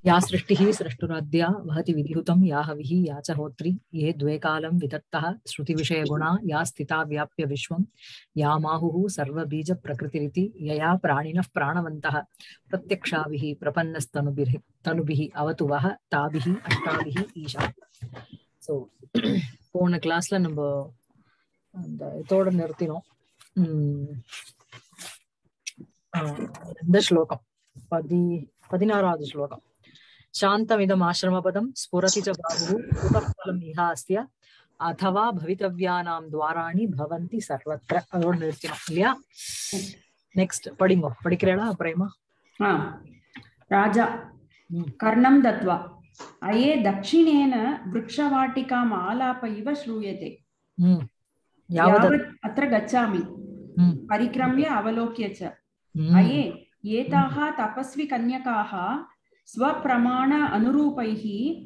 या सृष्टिः सृष्टुराद्या वहति विधिहुतं या हविः या च होत्री ये द्वे कालं विदत्तः श्रुतिविषयगुणा या स्थिता व्याप्य विश्वं या माहुः सर्वबीजप्रकृतिरिति यया प्राणिनः प्राणवन्तः प्रत्यक्षाभिः प्रपन्नस्तनुभिः तनुभिः अवतु वः ताभिः अष्टाभिः ஈஷா ஸோ போன கிளாஸ்ல நம்ம அந்த இதோட நிறுத்தினோம் உம் ஆஹ் இந்த ஸ்லோகம் பதி பதினாறாவது ஸ்லோகம் சாந்தமிதம் ஆசிரமபதம் ஸ்புரதி ச பாபு உபஃபலம் இஹ அஸ்ய அதவா பவித்தவ்யானாம் துவாராணி பவந்தி சர்வத்திர அதோட நிறுத்தினோம் இல்லையா நெக்ஸ்ட் படிங்கோ படிக்கிறேடா அப்புறமா हा राजा ம். कर्णं दत्वा अये दक्षिणेन वृक्षवाटिकाम् आलाप इव श्रूयते ம் யாவத यावत् अत्र गच्छामि ம் परिक्रम्य अवलोक्य च ம் अये एताः तपस्वि कन्यकाः स्वप्रमाण अनुरूपैः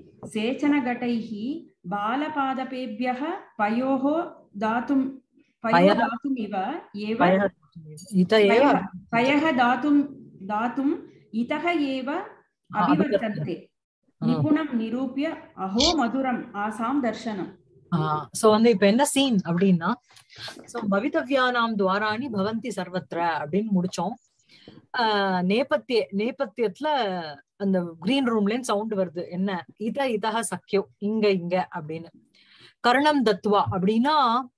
सेचनघटैः बालपादपेभ्यः पयोः दातुं पयो पयः। दातुमिव एव पयः इत एव पयः पयः दातुं दातुम् इतः एव अभिवर्तन्ते நிபுணம் நிரூபிய அஹோ மதுரம் ஆசாம் தர்சனம் சோ வந்து இப்ப என்ன சீன் அப்படின்னா சோ பவித்தவ்யானாம் துவாராணி பவந்தி சர்வத்ர அப்படின்னு முடிச்சோம் ஆஹ் நேபத்திய நேபத்தியத்துல அந்த கிரீன் ரூம்ல சவுண்ட் வருது என்ன இத இதக சக்கியோ இங்க இங்க அப்படின்னு கர்ணம் தத்துவா அப்படின்னா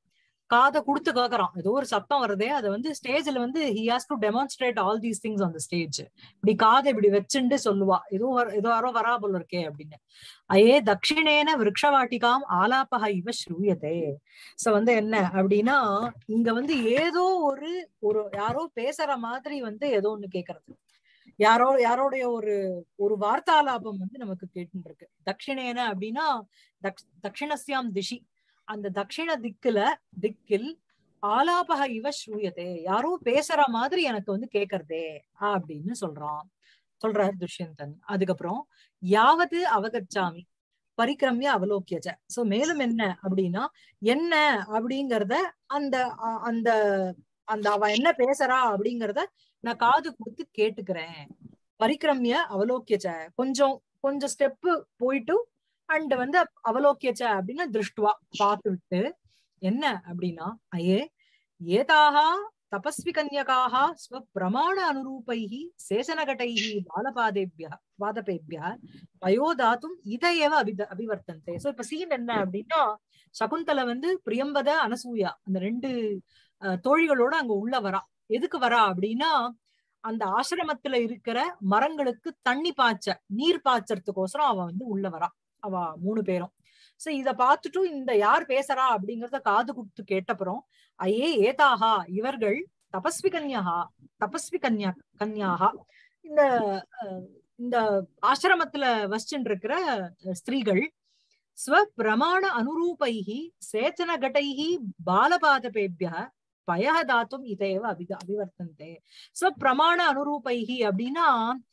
காதை கொடுத்து கேக்குறான் ஏதோ ஒரு சத்தம் வருதே அதை வந்து ஸ்டேஜ்ல வந்து he has to demonstrate all these things on the stage இப்படி காதை இப்படி வச்சுண்டு சொல்லுவா ஏதோ வர- ஏதோ யாரோ வரா போல இருக்கே அப்படின்னு அயே தட்சிணேன விருட்சவாட்டிகாம் ஆலாபக இவ ஸ்ரூயதே சோ வந்து என்ன அப்படின்னா இங்க வந்து ஏதோ ஒரு ஒரு யாரோ பேசுற மாதிரி வந்து ஏதோ ஒண்ணு கேக்குறது யாரோ யாரோடைய ஒரு ஒரு வார்த்தாலாபம் வந்து நமக்கு கேட்டு இருக்கு தட்சிணேன அப்படின்னா தக்ஷ்- தட்சிணஸ்யாம் திஷி அந்த தட்சிண திக்குல திக்கில் ஆலாபக இவ ஸ்ரூயதே யாரோ பேசுற மாதிரி எனக்கு வந்து கேக்குறதே அப்படின்னு சொல்றான் சொல்றார் துஷ்யந்தன் அதுக்கப்புறம் யாவது அவகச்சாமி பரிக்கிரமிய அவலோக்கியச்ச சோ மேலும் என்ன அப்படின்னா என்ன அப்படிங்கறத அந்த அ- அந்த அந்த அவ என்ன பேசுறா அப்படிங்கறத நான் காது கொடுத்து கேட்டுக்கிறேன் பரிக்கிரமிய அவலோக்கியச்ச கொஞ்சம் கொஞ்சம் ஸ்டெப் போயிட்டு அண்ட் வந்து அவலோக்கியச்ச அப்படின்னு திருஷ்டுவா பார்த்து விட்டு என்ன அப்படின்னா அயே ஏதாகா தபஸ்வி கன்யகாக ஸ்வப்பிரமாண அனுரூபைः சேசனகட்டைः பாலபாதேபிய பாதபேபிய வயோதாத்தும் இதை ஏவ அபித அபிவர்த்தந்தே சோ இப்ப சீன் என்ன அப்படின்னா சகுந்தலை வந்து பிரியம்பத அனசூயா அந்த ரெண்டு அஹ், தோழிகளோட அங்க உள்ள வரா எதுக்கு வரா அப்படின்னா அந்த ஆசிரமத்துல இருக்கிற மரங்களுக்கு தண்ணி பாய்ச்ச நீர் பாய்ச்சறதுக்கோசரம் அவ வந்து உள்ள வரா அவ மூணு பேரும் சோ இத பார்த்துட்டு இந்த யார் பேசுறா அப்படிங்கறத காது கொடுத்து கேட்டப்புறம் ஐயே ஏதாகா இவர்கள் தபஸ்வி கன்யாகா தபஸ்வி கன்யா கன்யாகா இந்த அஹ், இந்த ஆசிரமத்துல வசிச்சுட்டு இருக்கிற அஹ், ஸ்திரீகள் ஸ்வப்பிரமாண அனுரூபைஹி சேச்சன கட்டைஹி பாலபாதபேபிய பயக தாத்தும் இதையவ அபி அபிவர்த்தந்தே ஸ்வப்பிரமாண அனுரூபைஹி அப்படின்னா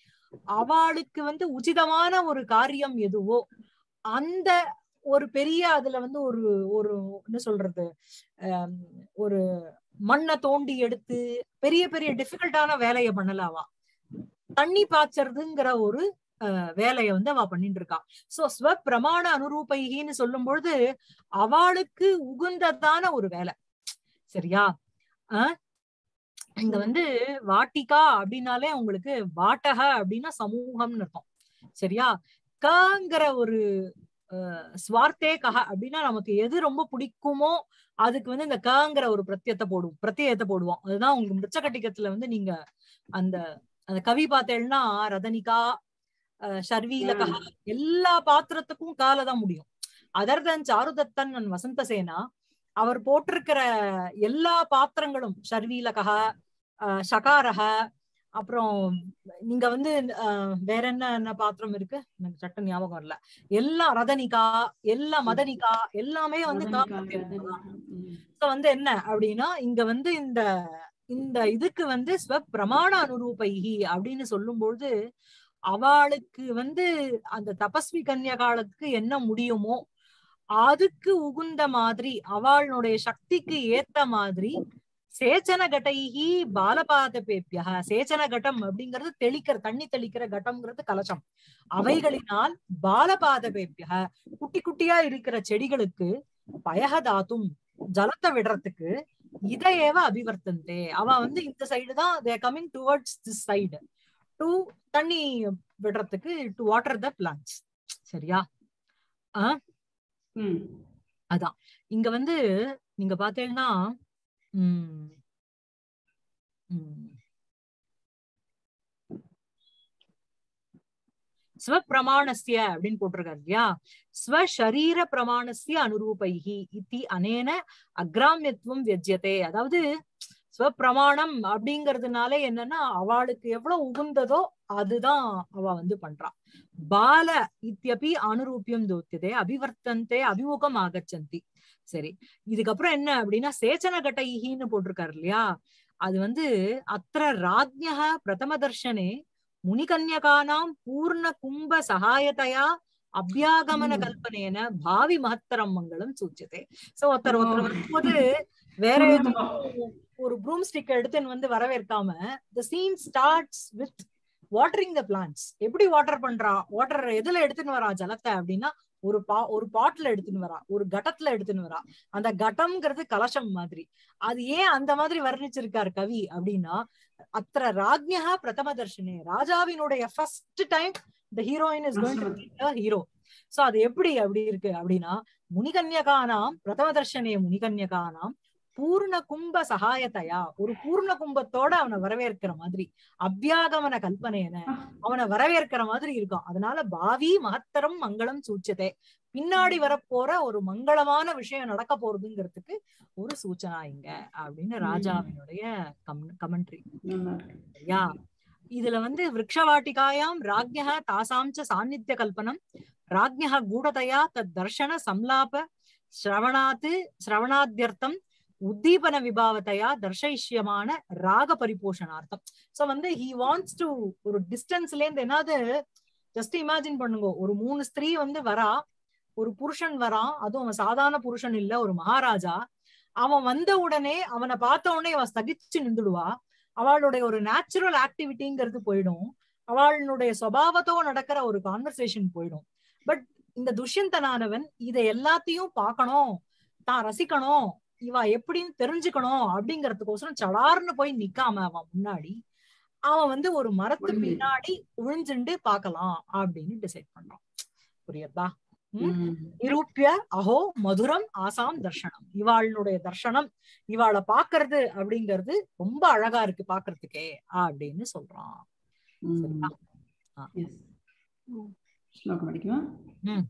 அவளுக்கு வந்து உச்சிதமான ஒரு காரியம் எதுவோ அந்த ஒரு பெரிய அதுல வந்து ஒரு ஒரு என்ன சொல்றது ஆம், ஒரு மண்ணை தோண்டி எடுத்து பெரிய பெரிய டிஃபிகல்ட்டான வேலையை பண்ணலாவா தண்ணி பாய்ச்சறதுங்கிற ஒரு அஹ், வேலையை வந்து அவ பண்ணிட்டு இருக்கா சோ ஸ்வ பிரமாண அனுரூபைகின்னு சொல்லும் பொழுது அவளுக்கு உகுந்ததான ஒரு வேலை சரியா அஹ்? இங்க வந்து வாட்டிகா அப்படின்னாலே உங்களுக்கு வாட்டக அப்படின்னா சமூகம்னு அர்த்தம் சரியா கங்கிற ஒரு அஹ், ஸ்வார்த்தே கஹ அப்படின்னா நமக்கு எது ரொம்ப பிடிக்குமோ அதுக்கு வந்து இந்த கங்கிற ஒரு பிரத்யத்தை போடுவோம் பிரத்யத்தை போடுவோம் அதுதான் உங்களுக்கு மிருச்சகட்டிகத்துல வந்து நீங்க அந்த அந்த கவி பார்த்தேன்னா ரதனிகா அஹ், ஷர்வீலகா எல்லா பாத்திரத்துக்கும் கால தான் முடியும் other than Charudattan and Vasantasena அவர் போட்டிருக்கிற எல்லா பாத்திரங்களும் ஷர்வீலகா அஹ், ஷகாரக அப்புறம் நீங்க வந்து அஹ், வேற என்ன என்ன பாத்திரம் இருக்கு எனக்கு சட்ட ஞாபகம் வரல எல்லா ரதனிகா எல்லா மதனிகா எல்லாமே வந்து கா பிரத்யயம் தான். So வந்து என்ன அப்படின்னா இங்க வந்து இந்த இந்த இதுக்கு வந்து ஸ்வ பிரமாண அனுரூபைகி அப்படின்னு சொல்லும்பொழுது அவளுக்கு வந்து அந்த தபஸ்வி கன்யகாலுக்கு என்ன முடியுமோ அதுக்கு உகுந்த மாதிரி அவளுடைய சக்திக்கு ஏத்த மாதிரி சேச்சன கட்டைஹி பாலபாதபேபிய சேச்சன கட்டம் அப்படிங்கிறது தெளிக்கிற தண்ணி தெளிக்கிற கட்டம்ங்கிறது கலசம் அவைகளினால் பாலபாதபேபிய குட்டி குட்டியா இருக்கிற செடிகளுக்கு பயகதாத்தும் ஜலத்தை விடுறதுக்கு இதையேவ அபிவர்த்தந்தே அவ வந்து இந்த சைடு தான் they coming towards this side to தண்ணி விடுறதுக்கு டு வாட்டர் த பிளான்ஸ் சரியா ம் இங்க வந்து நீங்க பாத்தீங்கன்னா உம் உம் ஸ்வப்பிரமாணஸ்ய அப்படின்னு போட்டிருக்காரு இல்லையா ஸ்வசரீர பிரமாணஸ்ய அனுரூபைகி இத்தி அனேன அக்ராமியத்துவம் வியஜ்யதே அதாவது ஸ்வப்பிரமாணம் அப்படிங்கறதுனால என்னன்னா அவளுக்கு எவ்வளவு உகுந்ததோ அதுதான் அவ வந்து பண்றா பால இத்தியபி அனுரூபியம் தோத்தியதே அபிவர்த்தந்தே அபிமுகம் ஆகச்சந்தி சரி இதுக்கப்புறம் என்ன அப்படின்னா சேச்சன கட்டைஹின்னு போட்டிருக்காரு இல்லையா அது வந்து அத்திர ராஜ்யக பிரதம தர்ஷனே முனிகன்யகானாம் பூர்ண கும்ப சகாயதையா அபியாகமன ம். கல்பனேன பாவி மகத்தரம் மங்களம் சூச்சியதே சோ ஒருத்தர் ஒருத்தர் ஓ. வரும்போது வேற புரியுது. எதுவும் ஒரு ப்ரூம் ஸ்டிக் எடுத்துன்னு வந்து வரவேற்காம the scene starts with watering the plants எப்படி வாட்டர் பண்றா வாட்டர் எதுல எடுத்துன்னு வரா ஜலத்தை அப்படின்னா ஒரு பா ஒரு பாட்டில் எடுத்துன்னு வரா ஒரு கட்டத்துல எடுத்துன்னு வரா அந்த கட்டம்ங்கிறது கலசம் மாதிரி அது ஏன் அந்த மாதிரி வர்ணிச்சிருக்காரு கவி அப்படின்னா அத்திர ராஜ்யா பிரதம தர்ஷனே ராஜாவினுடைய first time the heroine is going to hero so அது எப்படி அப்படி இருக்கு அப்படின்னா முனிகன்யகானாம் பிரதம தர்ஷனே முனிகன்யகானாம் பூர்ண கும்ப சகாயத்தையா ஒரு பூர்ண கும்பத்தோட அவனை வரவேற்கிற மாதிரி அபியாகமன கல்பனையன அவனை வரவேற்கிற மாதிரி இருக்கும் அதனால பாவி மகத்தரம் மங்களம் சூச்சதே பின்னாடி வரப்போற ஒரு மங்களமான விஷயம் நடக்க போறதுங்கிறதுக்கு ஒரு சூச்சனா இங்க அப்படின்னு ராஜாவினுடைய கம் கமெண்ட்ரி நல்லா இருக்கு சரியா இதுல வந்து விரக்ஷவாட்டிகாயாம் ராஜ்யா தாசாம் ச சாநித்திய கல்பனம் ராஜ்யா கூடதையா தத் தர்ஷன சம்லாப ஸ்ரவணாத்து ஸ்ரவணாத்தியர்த்தம் உத்தீபன விபாவத்தையா தர்ஷயிஷ்யமான ராக பரிபோஷணார்த்தம் சோ வந்து ஹி வாண்ட்ஸ் டு ஒரு டிஸ்டன்ஸ்ல இருந்து என்னது ஜஸ்ட் இமேஜின் பண்ணுங்க ஒரு மூணு ஸ்திரீ வந்து வரா ஒரு புருஷன் வரான் அதுவும் அவன் சாதாரண புருஷன் இல்ல ஒரு மகாராஜா அவன் வந்த உடனே அவனை பார்த்த உடனே அவன் ஸ்தகிச்சு நின்றுடுவா அவளுடைய ஒரு நேச்சுரல் ஆக்டிவிட்டிங்கிறது போயிடும் அவளுடைய சுபாவத்தோ நடக்கிற ஒரு கான்வர்சேஷன் போயிடும் பட் இந்த துஷ்யந்தனானவன் இதை எல்லாத்தையும் பார்க்கணும் தான் ரசிக்கணும் இவ எப்படின்னு தெரிஞ்சுக்கணும் அப்படிங்கறதுக்கோசரம் சடார்னு போய் நிக்காம அவன் முன்னாடி அவன் வந்து ஒரு மரத்து ஒளிஞ்சு. பின்னாடி உழிஞ்சுண்டு பார்க்கலாம் அப்படின்னு டிசைட் பண்றான் புரியுதா ம்? ம். நிரூபிய அஹோ மதுரம் ஆசாம் தர்ஷனம் இவாளுடைய தர்ஷனம் இவாளை பாக்குறது அப்படிங்கிறது ரொம்ப அழகா இருக்கு பாக்குறதுக்கே அப்படின்னு சொல்றான் ம். சரியா? ஆ. Yes. श्लोकं पठित्वा ம்.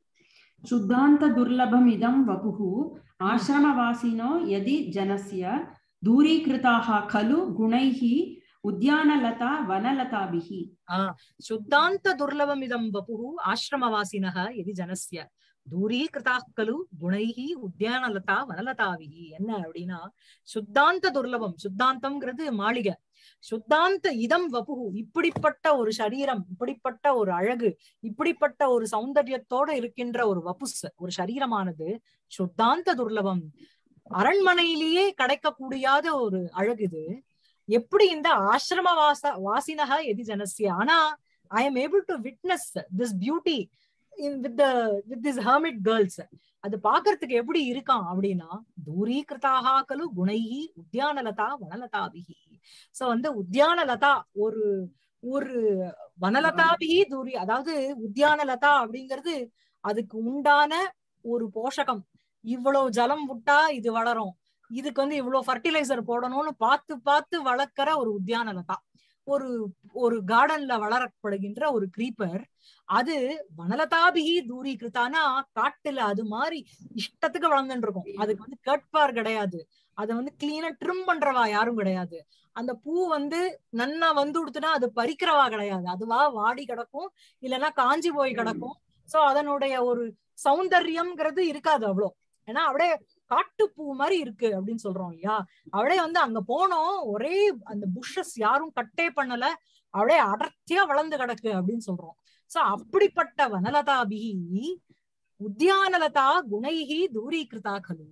शुद्धान्तदुर्लभमिदं वपुः आश्रमवासिनो यदि जनस्य दूरीकृताः खलु गुणैः उद्यानलता वनलताभिः ஆஹ் சுத்தாந்த துர்லபம் இதம் வபுகு ஆசிரமவாசினக எதி ஜனஸ்ய தூரீ கிருதாக்கலு குணைஹி உத்தியானலதா வனலதாவிஹி என்ன அப்படின்னா சுத்தாந்த துர்லபம் சுத்தாந்தம்ங்கிறது மாளிகை சுத்தாந்த இதம் வபுகு இப்படிப்பட்ட ஒரு சரீரம் இப்படிப்பட்ட ஒரு அழகு இப்படிப்பட்ட ஒரு சௌந்தரியத்தோட இருக்கின்ற ஒரு வபுஸ் ஒரு சரீரமானது சுத்தாந்த துர்லபம் அரண்மனையிலேயே கிடைக்கக்கூடியாத ஒரு அழகு இது எப்படி இந்த ஆசிரம வாச வாசினக எதி ஜனசிய ஆனா I am able to witness this beauty in with with this hermit girls அது பாக்குறதுக்கு எப்படி இருக்கான் அப்படின்னா தூரீகிருதாக கலு குணைஹி உத்தியானலதா வனலதாபிகி சோ வந்து உத்தியானலதா ஒரு ஒரு வனலதாபிகி தூரி அதாவது உத்தியானலதா அப்படிங்கிறது அதுக்கு உண்டான ஒரு போஷகம் இவ்வளவு ஜலம் விட்டா இது வளரும் இதுக்கு வந்து இவ்வளவு ஃபர்டிலைசர் போடணும்னு பார்த்து பார்த்து வளர்க்கிற ஒரு உத்தியானலதா ஒரு ஒரு கார்டன்ல வளரப்படுகின்ற ஒரு கிரீப்பர் அது வனலதாபிகி தூரீகிருத்தானா காட்டுல அது மாதிரி இஷ்டத்துக்கு வளர்ந்துட்டு இருக்கும் அதுக்கு வந்து கேட்பார் கிடையாது அதை வந்து கிளீனா ட்ரிம் பண்றவா யாரும் கிடையாது அந்த பூ வந்து நன்னா வந்து கொடுத்துனா அது பறிக்கிறவா கிடையாது அதுவா வாடி கிடக்கும் இல்லைன்னா காஞ்சி போய் கிடக்கும் சோ அதனுடைய ஒரு சௌந்தர்யம்ங்கிறது இருக்காது அவ்வளோ ஏன்னா அப்படியே காட்டுப்பூ மாதிரி இருக்கு அப்படின்னு சொல்றோம் இல்லையா அவளே வந்து அங்க போனோம் ஒரே அந்த புஷஸ் யாரும் கட்டே பண்ணல அவளே அடர்த்தியா வளர்ந்து கிடக்கு அப்படின்னு சொல்றோம் சோ அப்படிப்பட்ட வனலதாபிகி உத்தியானலதா குணைகி தூரீகிருதா கலு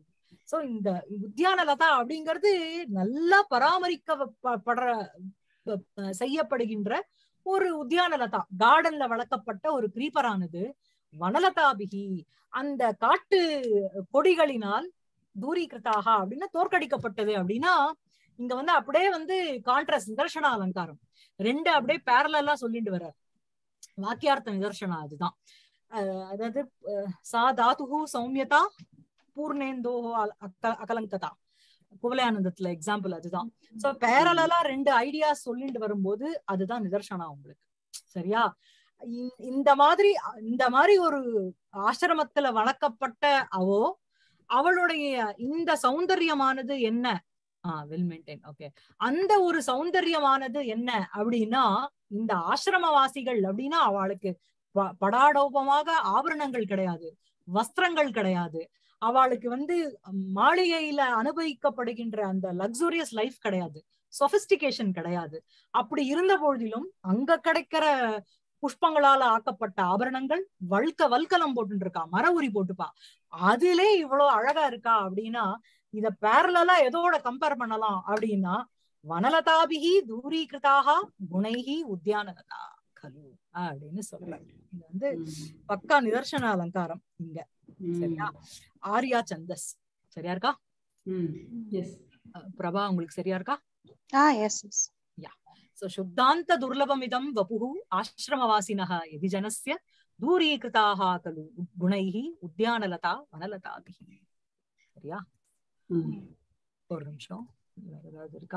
சோ இந்த உத்தியானலதா அப்படிங்கிறது நல்லா பராமரிக்கப்படுற ப- செய்யப்படுகின்ற ஒரு உத்தியானலதா கார்டன்ல வளர்க்கப்பட்ட ஒரு கிரீப்பரானது வனலதாபிகி அந்த காட்டு கொடிகளினால் தூரீகிருத்தாக அப்படின்னா தோற்கடிக்கப்பட்டது அப்படின்னா இங்க வந்து அப்படியே வந்து கான்ட்ராஸ்ட் நிதர்சன அலங்காரம் ரெண்டு அப்படியே பேரலா சொல்லிட்டு வர்றார் வாக்கியார்த்த நிதர்சனம் அதுதான் அஹ் அதாவது அஹ் சா தாதுகு சௌமியதா பூர்ணேந்தோ அல- அக்க- அகலங்கதா குவலயானந்தத்துல எக்ஸாம்பிள் அதுதான் சோ பேரலா ரெண்டு ஐடியாஸ் சொல்லிட்டு வரும்போது அதுதான் நிதர்சனம் உங்களுக்கு சரியா இ- இந்த மாதிரி இந்த மாதிரி ஒரு ஆசிரமத்துல வளர்க்கப்பட்ட அவோ அவளுடைய இந்த சௌந்தரியமானது என்ன ஆஹ் வெல் மெயின்டைன் ஓகே அந்த ஒரு சௌந்தரியமானது என்ன அப்படின்னா இந்த ஆசிரமவாசிகள் அப்படின்னா அவளுக்கு ப- படாடோபமாக ஆபரணங்கள் கிடையாது வஸ்திரங்கள் கிடையாது அவளுக்கு வந்து மாளிகையில அனுபவிக்கப்படுகின்ற அந்த லக்ஸூரியஸ் லைஃப் கிடையாது சொபிஸ்டிகேஷன் கிடையாது அப்படி இருந்த பொழுதிலும் அங்க கிடைக்கிற புஷ்பங்களால ஆக்கப்பட்ட ஆபரணங்கள் வல்க வல்கலம் போட்டு இருக்கா மர உரி போட்டுப்பா அதிலே இவ்வளவு அழகா இருக்கா அப்படின்னா இத பேரலா எதோட கம்பேர் பண்ணலாம் அப்படின்னா வனலதாபிகி தூரீகிருதாக குணைகி உத்தியானலதா கலு அப்படின்னு சொல்றாங்க இது வந்து பக்கா நிதர்சன அலங்காரம் இங்க சரியா ஆர்யா சந்தஸ் சரியா இருக்கா எஸ் அஹ் பிரபா உங்களுக்கு சரியா இருக்கா Ah, yes, yes. सो शुद्धान्त दुर्लभमिदं वपुः आश्रमवासिनः यदि जनस्य दूरीकृताः खलु गुणैः उद्यानलता वनलताभिः சரியா ஒரு நிமிஷம் வேற ஏதாவது இருக்கா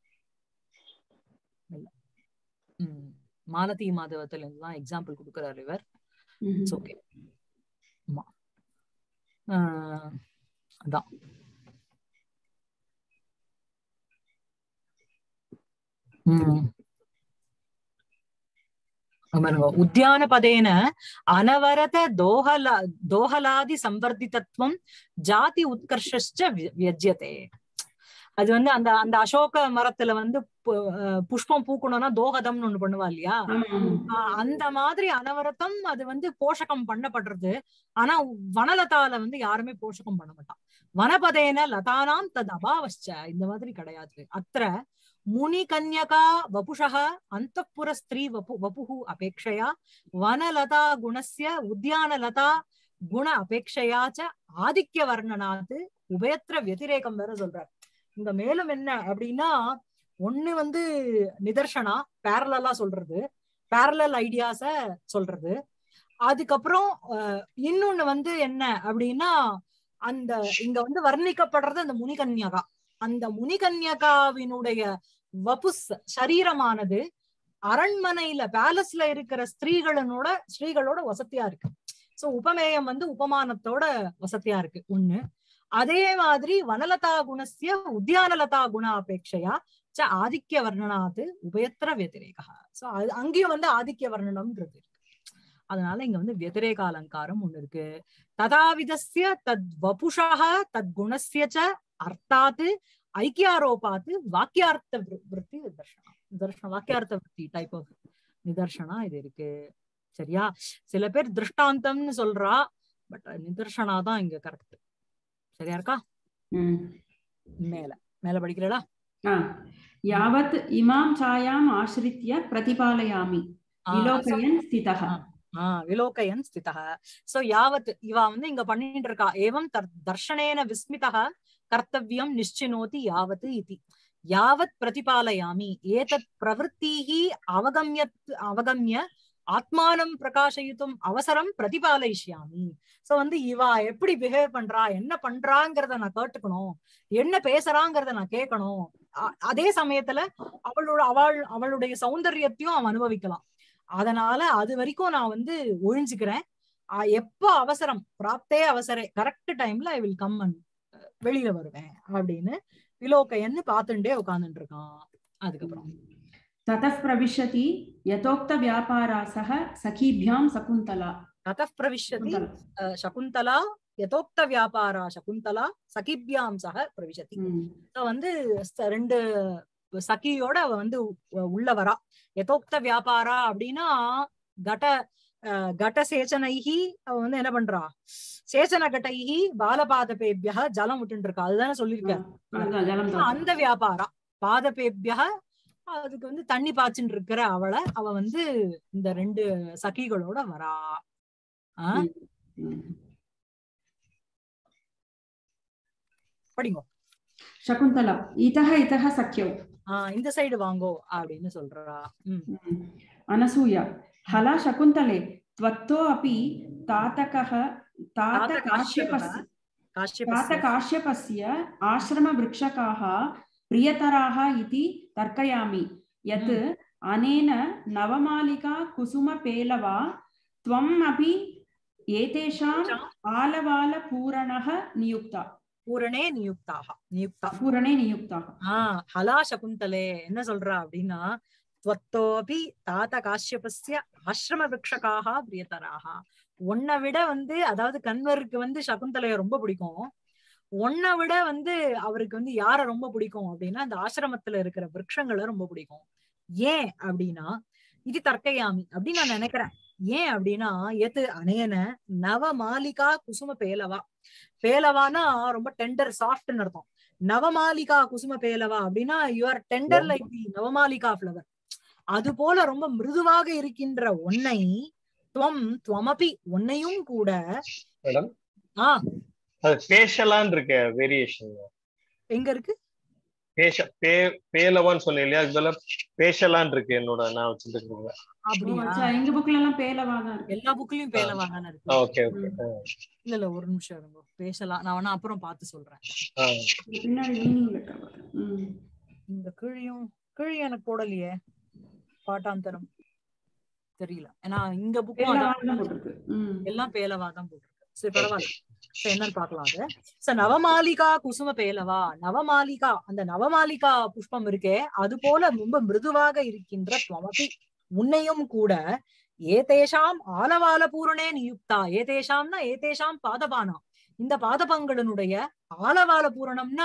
இல்ல உம் மாலதி மாதவத்துல இருந்து தான் எக்ஸாம்பிள் கொடுக்கிறார் இவர் இட்ஸ் ஓகே ஆமா ஆஹ் அதான் உம் பாருங்க உத்தியானபதேன அனவரத தோஹல தோஹலாதி சம்வர்திதத்துவம் ஜாதி உத்கர்ஷ்ச வி- வியஜ்யதே அது வந்து அந்த அந்த அசோக மரத்துல வந்து பு- அஹ் புஷ்பம் பூக்கணும்னா தோகதம்னு ஒண்ணு பண்ணுவா இல்லையா ஆஹ் அந்த மாதிரி அனவரதம் அது வந்து போஷகம் பண்ணப்படுறது ஆனா வனலதால வந்து யாருமே போஷகம் பண்ண மாட்டான் வனபதேன லதானாம் தத் அபாவச்ச இந்த மாதிரி கிடையாது அத்திர முனி கன்யகா வபுஷः அந்தப்புர ஸ்திரீ வபு வபுஹு அபேக்ஷயா வனலதா குணஸ்ய உத்தியானலதா குண அபேக்ஷயா ச ஆதித்ய வர்ணனாது உபயத்திர வத்திரேகம் வேற சொல்றார் இங்க மேலும் என்ன அப்படின்னா ஒண்ணு வந்து நிதர்சனா பேரலா சொல்றது பேரலல் ஐடியாஸ சொல்றது அதுக்கப்புறம் அஹ், இன்னொன்னு வந்து என்ன அப்படின்னா அந்த இங்க வந்து வர்ணிக்கப்படுறது அந்த முனிகன்யகா அந்த முனிகன்யகாவினுடைய வபுஸ் சரீரமானது அரண்மனையில பேலஸ்ல இருக்கிற ஸ்திரீகளனோட ஸ்ரீகளோட வசதியா இருக்கு சோ உபமேயம் வந்து உபமானத்தோட வசதியா இருக்கு ஒண்ணு அதே மாதிரி வனலதா குணஸ்ய உத்தியானலதா குண அபேட்சையா ச ஆதித்ய வர்ணனாது உபயத்திர வத்திரேகா சோ அது அங்கேயும் வந்து ஆதித்ய வர்ணனம்ன்றது இருக்கு அதனால இங்க வந்து வத்திரேக அலங்காரம் ஒண்ணு இருக்கு ததாவிதஸ்ய தத் வபுஷா தத் குணஸ்ய ச அர்த்தாத் ஐக்கியாரோபாத் வாக்கியார்த்த விரு- விருத்தி நிதர்சனம் நிதர்சனம் வாக்கியார்த்த விருத்தி டைப் ஆஃப் நிதர்சனா இது இருக்கு சரியா சில பேர் திருஷ்டாந்தம்னு சொல்றா பட் நிதர்சனா தான் இங்க கரெக்ட் சரியா இருக்கா மேல மேல படிக்கிறடா यावत् इमां छायाम् आश्रित्य प्रतिपालयामि विलोकयन् स्थितः ஆஹ் விலோகயன் ஸ்திதः சோ யாவத் இவா வந்து இங்க பண்ணிட்டு இருக்கா ஏவம் தர் தர்ஷனேன விஸ்மிதः கர்த்தவியம் நிश्चिनोति யாவத் இதி யாவத் பிரதிபாலயாமி ஏதத் பிரவருத்தீः அவகம்யத் அவகம்ய ஆத்மானம் பிரகாசயித்தும் அவசரம் பிரதிபாலயிஷ்யாமி சோ வந்து இவா எப்படி பிஹேவ் பண்றா என்ன பண்றாங்கிறத நான் கேட்டுக்கணும் என்ன பேசுறாங்கிறத நான் கேட்கணும் அ- அதே சமயத்துல அவளோட அவள் அவளுடைய சௌந்தரியத்தையும் அவன் அனுபவிக்கலாம் அதனால அது வரைக்கும் நான் வந்து ஒழிஞ்சுக்கிறேன் அ- எப்ப அவசரம் பிராப்தே அவசரே கரெக்ட் டைம்ல ஐ வில் கம் அண்ட் வெளியில வருவேன் அப்படின்னு விலோக்கையன்னு பாத்துட்டே உட்கார்ந்துட்டு இருக்கான் அதுக்கப்புறம் ततः प्रविशति यथोक्तव्यापारा सह सखीभ्यां शकुन्तला ततः प्रविशति शकुन्तला अ, शकुन्तला யதோக்த வியாபாரா சகுந்தலா சகிபியாம் சக பிரவிசதி ம். So வந்து ச- ரெண்டு சகியோட அவ வந்து உ- உள்ள வரா யதோக்த வியாபாரா அப்படின்னா கட அஹ், கடசேச்சனைஹி அவ வந்து என்ன பண்றா சேச்சன கட்டைஹி பாலபாதபேபிய ஜலம் விட்டுட்டு இருக்கா அதுதானே சொல்லியிருக்க அதான் ஜலம் தான் அந்த வியாபாரா பாதபேபிய அதுக்கு வந்து தண்ணி பாய்ச்சின்னு இருக்கிற அவளை அவ வந்து இந்த ரெண்டு சகிகளோட வரா ஆ, ம். படிங்க சகுந்தலா இதः இதः சக்கியौ ஆஹ் இந்த சைடு வாங்கோ அப்படின்னு சொல்றா உம் अनसूया हला शकुन्तले त्वत्तो अपि तातकः तातकाश्यपस्य காஷ்யப तातकाश्यपस्य आश्रमवृक्षकाः प्रियतराः इति तर्कयामि यत् अनेन नवमालिका कुसुमपेलवा त्वम् अपि एतेषाम् आलवालपूरणः नियुक्ता பூரணே நியுக்தாக நியுக்தா पूरणे नियुक्ताः ஆஹ் ஹலா சகுந்தலே என்ன சொல்றா அப்படின்னா துவத்தோபி தாத்த காஷ்யபஸ்ய ஆசிரம விரக்ஷகாக பிரியதராக உன்னை விட வந்து அதாவது கண்வருக்கு வந்து சகுந்தலைய ரொம்ப பிடிக்கும் உன்னை விட வந்து அவருக்கு வந்து யார ரொம்ப பிடிக்கும் அப்படின்னா அந்த ஆசிரமத்துல இருக்கிற விரக்ஷங்களை ரொம்ப பிடிக்கும் ஏன் அப்படின்னா இது தர்க்கையாமி அப்படின்னு நான் நினைக்கிறேன் ஏன் அப்படின்னா எது அனேன நவ மாலிகா குசும பேலவா பேலவானா ரொம்ப டெண்டர் சாஃப்ட்னு அர்த்தம் நவமாலிகா குசும பேலவா அப்படின்னா you are tender like the navamalika flower அது போல ரொம்ப மிருதுவாக இருக்கின்ற ஒன்னை துவம் துவமபி உன்னையும் கூட மேடம் ஆ அது பேசலான்னு இருக்க வேரியேஷன் எங்க இருக்கு பேச பே பேலவான்னு சொன்னேன் இல்லையா அதுல பேசலான்னு இருக்கு என்னோட நான் வச்சுட்டு இருக்கேன் அப்படியா சரி, எங்க புக்ல எல்லாம் பேலவா தான் இருக்கு எல்லா புக்லயும் பேலவா தானே இருக்கு ஓகே ஓகே இல்ல இல்ல ஒரு நிமிஷம் இருங்க பேசலாம் நான் வேணா அப்புறம் பார்த்து சொல்றேன் பின்னாடி மீனிங் லெட்டர் வரும் ம். இந்த கிழியும் கிழி எனக்கு போடலையே பாட்டாந்தரம் தெரியல ஏன்னா இங்க புக்கும் பேலவான்னு தான் போட்டிருக்கு ம். எல்லாம் பேலவா தான் போட்டிருக்கு சரி பரவாயில்ல சரி, என்னன்னு பாக்கலாம் அது சோ நவமாலிகா குசும பேலவா நவமாலிகா அந்த நவமாலிகா புஷ்பம் இருக்கே அது போல ரொம்ப மிருதுவாக இருக்கின்ற துவமபி உன்னையும் கூட ஏதேஷாம் ஆலவால பூரணே நியுக்தா ஏதேஷாம்னா ஏதேஷாம் பாதபானா இந்த பாதபங்களினுடைய ஆலவால பூரணம்னா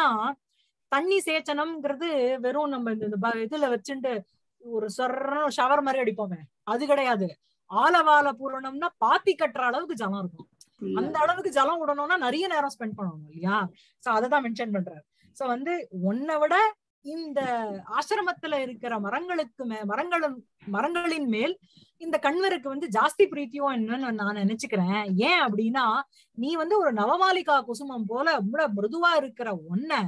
தண்ணி சேச்சனம்ங்கிறது வெறும் நம்ம இந்த இந்த ப- இதுல வச்சுட்டு ஒரு சொர்ற ஷவர் மாதிரி அடிப்போமே அது கிடையாது ஆலவால பூரணம்னா பாத்தி கட்டுற அளவுக்கு ஜலம் இருக்கும் அந்த அளவுக்கு ஜலம் விடணும்னா நிறைய நேரம் ஸ்பெண்ட் பண்ணணும் இல்லையா சோ அததான் மென்ஷன் பண்றாரு சோ வந்து உன்னை விட இந்த ஆசிரமத்துல இருக்கிற மரங்களுக்கு மே மரங்களும் மரங்களின் மேல் இந்த கண்வருக்கு வந்து ஜாஸ்தி பிரீத்தியும் என்னன்னு நான் நினைச்சுக்கிறேன் ஏன் அப்படின்னா நீ வந்து ஒரு நவமாலிகா குசுமம் போல ரொம்ப மிருதுவா இருக்கிற ஒன்ன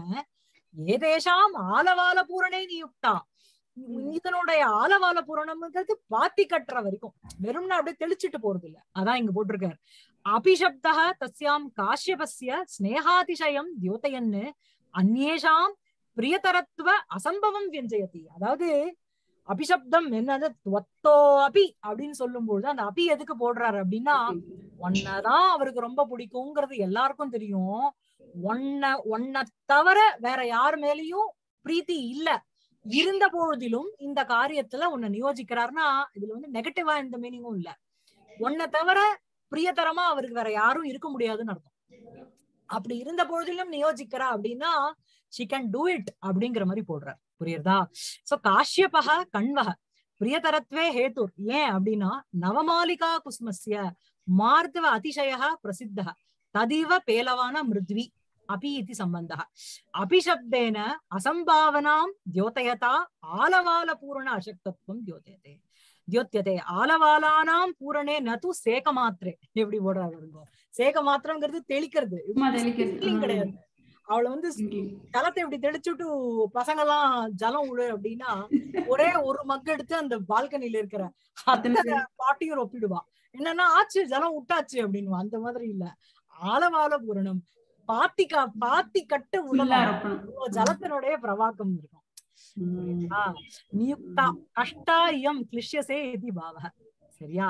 ஏதேஷாம் ஆலவால பூரணே நியுக்தா இதனுடைய ஆலவால பூரணம்ங்கிறது பாத்தி கட்டுற வரைக்கும் வெறும்னா அப்படியே தெளிச்சிட்டு போறது இல்ல அதான் இங்க போட்டிருக்காரு அபிஷப்தா தஸ்யாம் காஷ்யபஸ்ய ஸ்னேகாதிசயம் தியோதயன்னு அந்நேஷாம் பிரியதரத்துவ அசம்பவம் வியஞ்சயதி அதாவது அபிஷப்தம் என்னது துவத்தோ அபி அப்படின்னு சொல்லும்போது அந்த அபி எதுக்கு போடுறாரு அப்படின்னா ஒன்னதான் அவருக்கு ரொம்ப பிடிக்குங்கிறது எல்லாருக்கும் தெரியும் ஒன்ன ஒன்ன தவிர வேற யார் மேலயும் பிரீத்தி இல்ல இருந்த பொழுதிலும் இந்த காரியத்துல உன்னை நியோஜிக்கிறாருன்னா இதுல வந்து நெகட்டிவா எந்த மீனிங்கும் இல்ல உன்னை தவிர பிரியதரமா அவருக்கு வேற யாரும் இருக்க முடியாதுன்னு அர்த்தம் அப்படி இருந்த பொழுதிலும் நியோஜிக்கிறா அப்படின்னா ஷி கேன் டூ இட் அப்படிங்கிற மாதிரி போடுறார் புரியுறதா சோ காஷ்யபக கண்வக பிரியதரத்வே ஹேதுர் ஏன் அப்படின்னா நவமாலிகா குஸ்மஸ்ய மார்த்தவ அதிசய பிரசித்த ததிவ பேலவான மிருத்வி அபி இது சம்பந்த அபிஷப்தேன அசம்பாவனாம் தியோதயதா ஆலவால பூரண அசக்தத்துவம் தியோதயதே தியோத்தியதே ஆலவாலானாம் பூரணே நது சேக மாத்திரே எப்படி போடுறாரு பாருங்க. சேக மாத்திரங்கிறது தெளிக்கிறது சும்மா தெளிக்கிறது. Sprinkling கிடையாது அவளை வந்து ஜலத்தை இப்படி தெளிச்சுட்டு பசங்க எல்லாம் ஜலம் விடு அப்படின்னா ஒரே ஒரு மக் எடுத்து அந்த பால்கனில இருக்கிற அத்தனை பாட்டியும் ஒப்பிடுவா என்னன்னா ஆச்சு ஜலம் விட்டாச்சு அப்படின்னு அந்த மாதிரி இல்ல ஆலவால பூரணம் பாத்தி கா பாத்தி கட்ட ஃபுல்லா உள்ள ரொப்பணும் ஜலத்தினுடைய பிரவாக்கம் இருக்கும் ம். ஆ, நியுக்தா கஷ்டா இயம் கிளிஷ்யசே இது பாவக சரியா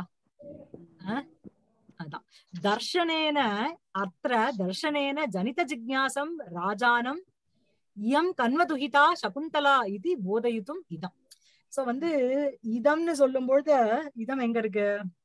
ஆ? அதான் தர்ஷனேன அத்திர தர்ஷனேன ஜனித ஜிக்ஞாசம் ராஜானம் இயம் கன்வதுஹிதா சகுந்தலா இது போதயித்தும் இதம் சோ வந்து இதம்னு சொல்லும்பொழுது இதம் எங்க இருக்கு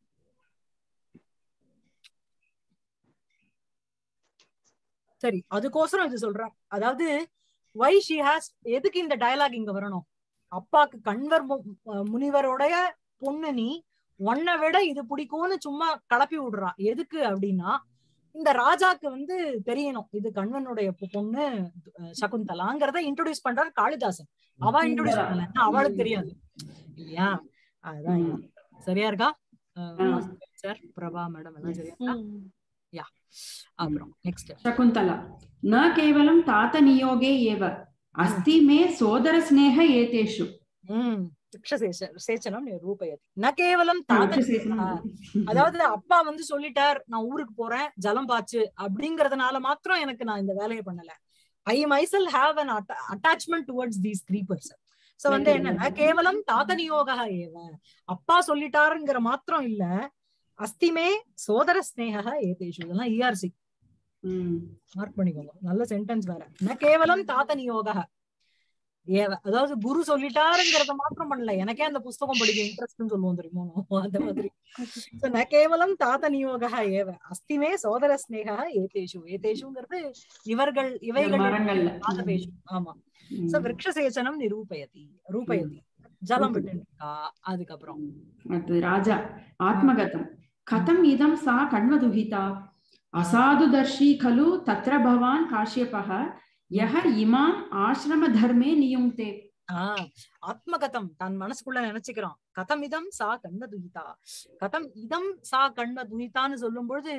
சரி அதுக்கோசரம் இது சொல்றேன் அதாவது வை ஷி ஹாஸ் எதுக்கு இந்த டயலாக் இங்க வரணும் அப்பாக்கு கண்வர் மு- அஹ் முனிவருடைய பொண்ணு நீ உன்னை விட இது பிடிக்கும்னு சும்மா கலப்பி விடுறா எதுக்கு அப்படின்னா இந்த ராஜாக்கு வந்து தெரியணும் இது கண்வனுடைய பொ- பொண்ணு அஹ், சகுந்தலாங்கிறத இன்ட்ரோடியூஸ் பண்றாரு காளிதாசன் அவ இன்ட்ரோடியூஸ் பண்ணல ஏன்னா அவளுக்கு தெரியாது இல்லையா அதுதான் இது. சரியா இருக்கா ஆ. சார் பிரபா மேடம் எல்லாம் சரியா இருக்கா? அப்புறம் நெக்ஸ்ட் शकुन्तला न केवलं तातनियोगे एव अस्ति मे सोदरस्नेह एतेषु உம் சேச்ச- சேச்சனம் ரூபயதி ந கேவலம் தாத்தன் அதாவது அப்பா வந்து சொல்லிட்டார் நான் ஊருக்கு போறேன் ஜலம் பாச்சு அப்படிங்கறதுனால மாத்திரம் எனக்கு நான் இந்த வேலையை பண்ணல I myself have an attachment towards these three person so வந்து என்னன்னா கேவலம் தாத்த நியோக ஏவ அப்பா சொல்லிட்டாருங்கிற மாத்திரம் இல்ல அஸ்திமே சோதர ஸ்னேக ஏதேஷு இதெல்லாம் இஆர்சி மார்க் பண்ணிக்கோங்க நல்ல சென்டென்ஸ் வேற ந கேவலம் தாத்த நியோக ஏவ அதாவது குரு சொல்லிட்டாருங்கிறத மாத்திரம் பண்ணல எனக்கே அந்த புஸ்தகம் படிக்க இன்ட்ரெஸ்ட்னு சொல்லுவோம் தெரியுமோ அந்த மாதிரி So, ந கேவலம் தாத்த நியோக ஏவ அஸ்திமே சோதர ஸ்னேக ஏதேஷு ஏதேஷுங்கிறது இவர்கள் இவைகள் மரங்கள்ல ஆதபேஷு ஆமா சோ விரக்ஷசேச்சனம் நிரூபயதி ரூபயதி ஜலம் விட்டு இருக்கா அதுக்கப்புறம் அடுத்தது ராஜா ஆத்மகதம் கதம் இதம் சா கண்வதுஹிதா அசாதுதர்ஷி खलु तत्र भवान् काश्यपः यः इमाम् ஆசிரமதர்மே நியுங்தே ஆஹ் ஆத்மகதம் தன் மனசுக்குள்ள நினைச்சுக்கிறான் கதம் இதம் சா கண்ம துகிதா கதம் இதம் சா கண்ம துகிதான்னு சொல்லும் பொழுது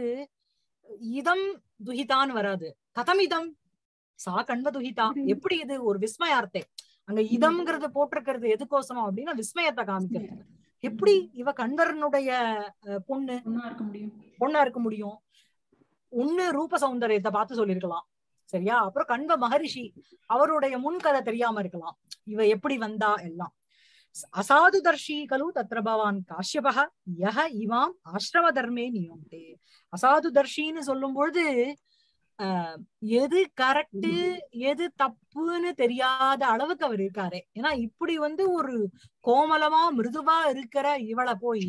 இதம் துகிதான்னு வராது கதம் இதம் சா கண்ம துகிதா எப்படி இது ஒரு விஸ்மயார்த்தே அங்க இதம்ங்கிறது போட்டிருக்கிறது எதுக்கோசரம் அப்படின்னா விஸ்மயத்தை காமிக்கிறது எப்படி இவ கண்வரனுடைய அஹ், பொண்ணு ஒன்னா இருக்க முடியும் பொண்ணா இருக்க முடியும் ஒண்ணு ரூப சௌந்தரியத்தை பார்த்து சொல்லிருக்கலாம் சரியா அப்புறம் கண்வ மகரிஷி அவருடைய முன்கதை தெரியாம இருக்கலாம் இவ எப்படி வந்தா எல்லாம் அசாது தர்ஷி கலு தத்ர பவான் காஷ்யபக யஹ இவாம் ஆசிரம தர்மே நியந்தே அசாது தர்ஷின்னு சொல்லும் பொழுது ஆஹ், எது கரெக்ட் எது தப்புன்னு தெரியாத அளவுக்கு அவர் இருக்காரு ஏன்னா இப்படி வந்து ஒரு கோமலமா மிருதுவா இருக்கிற இவளை போய்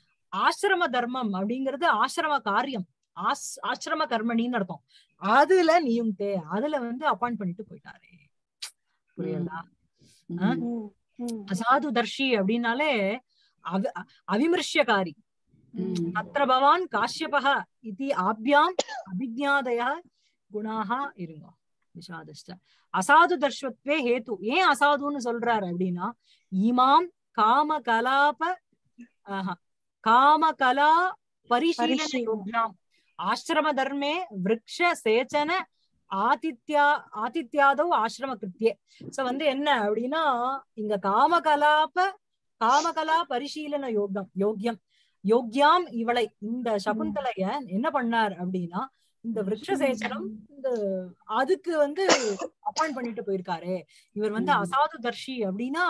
ஆசிரம தர்மம் அப்படிங்கிறது ஆசிரம காரியம் ஆஸ் ஆசிரம கர்மணின்னு அர்த்தம் அதுல நியுங்தே அதுல வந்து அப்பாயிண்ட் பண்ணிட்டு போயிட்டாரு புரியுதா ஆ? அசாது தர்ஷி அப்படின்னாலே அவ அவிமர்சியகாரி ம். தத்ர பவான் காஷ்யபக இது ஆப்யாம் அபிஜாதய குணாக இருங்க விஷாதஷ்ட அசாது தர்ஷத்வே ஹேத்து ஏன் அசாதுன்னு சொல்றாரு அப்படின்னா இமாம் காம கலாப ஆஹா, காம கலா பரிசீலன பரிசீலனை. யோக்யாம் ஆசிரம தர்மே விரக்ஷ சேச்சன ஆதித்யா ஆதித்யாதோ ஆசிரம கிருத்தியே சோ வந்து என்ன அப்படின்னா இங்க காமகலாப காமகலா பரிசீலன யோகம் யோக்கியம் யோக்யாம் இவளை இந்த சகுந்தலைய என்ன பண்ணார் அப்படின்னா இந்த விருட்சசேச்சனம் இந்த அதுக்கு வந்து அப்பாயிண்ட் பண்ணிட்டு போயிருக்காரு இவர் வந்து ம். அசாது தர்ஷி அப்படின்னா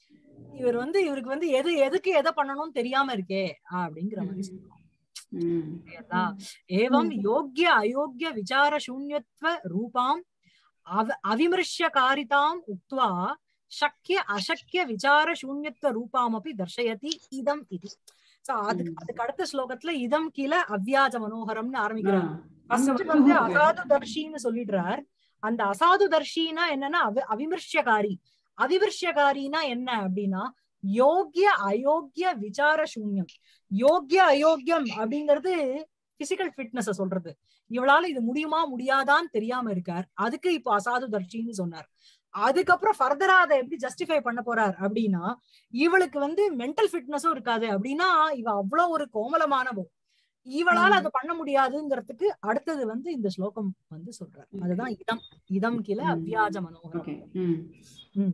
இவர் வந்து இவருக்கு வந்து எது எதுக்கு எதை பண்ணணும்னு தெரியாம இருக்கே அப்படிங்கிற மாதிரி சொல்றோம் ம். புரியுதா? ஏவம் யோக்கிய அயோக்கிய விசார சூன்யத்வ ரூபாம் அவ அவிமர்ஷ்யகாரிதாம் உக்த்வா சக்கிய அசக்கிய விசார சூன்யத்வ ரூபாமபி தர்ஷயதி இதம் இது சோ அதுக்கு ம். அதுக்கு அடுத்த ஸ்லோகத்துல இதம் கீழ அவ்வியாஜ மனோகரம்னு ஆ. ஆரம்பிக்கிறார் அங்க ஃபர்ஸ்ட் வந்து வந்து அசாது தர்ஷின்னு சொல்லிடுறார் அந்த அசாது தர்ஷினா என்னன்னா அவி அவிமர்ஷ்யகாரி அவிமர்ஷ்யகாரினா என்ன அப்படின்னா யோக்கிய அயோக்கிய விசார சூன்யம் யோக்கிய அயோக்கியம் அப்படிங்கிறது பிசிக்கல் ஃபிட்னஸ் சொல்றது இவளால இது முடியுமா முடியாதான்னு தெரியாம இருக்கார் அதுக்கு இப்போ அசாது தர்ஷின்னு சொன்னார் அதுக்கப்புறம் ஃபர்தரா அதை எப்படி ஜஸ்டிஃபை பண்ண போறார் அப்படின்னா இவளுக்கு வந்து மென்டல் ஃபிட்னஸும் இருக்காது அப்படின்னா இவ அவ்வளவு ஒரு கோமலமானவோ இவளால அதை பண்ண முடியாதுங்கிறதுக்கு அடுத்தது வந்து இந்த ஸ்லோகம் வந்து சொல்றார் அதுதான் இதம் இதம் கில ம். அவ்வியாஜ மனோகரம் ஓகே ம். ம்.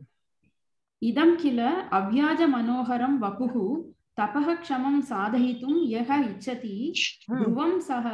इदं किल अव्याजमनोहरं वपुः तपः क्षमं साधयितुं यः इच्छति ம். ध्रुवं सः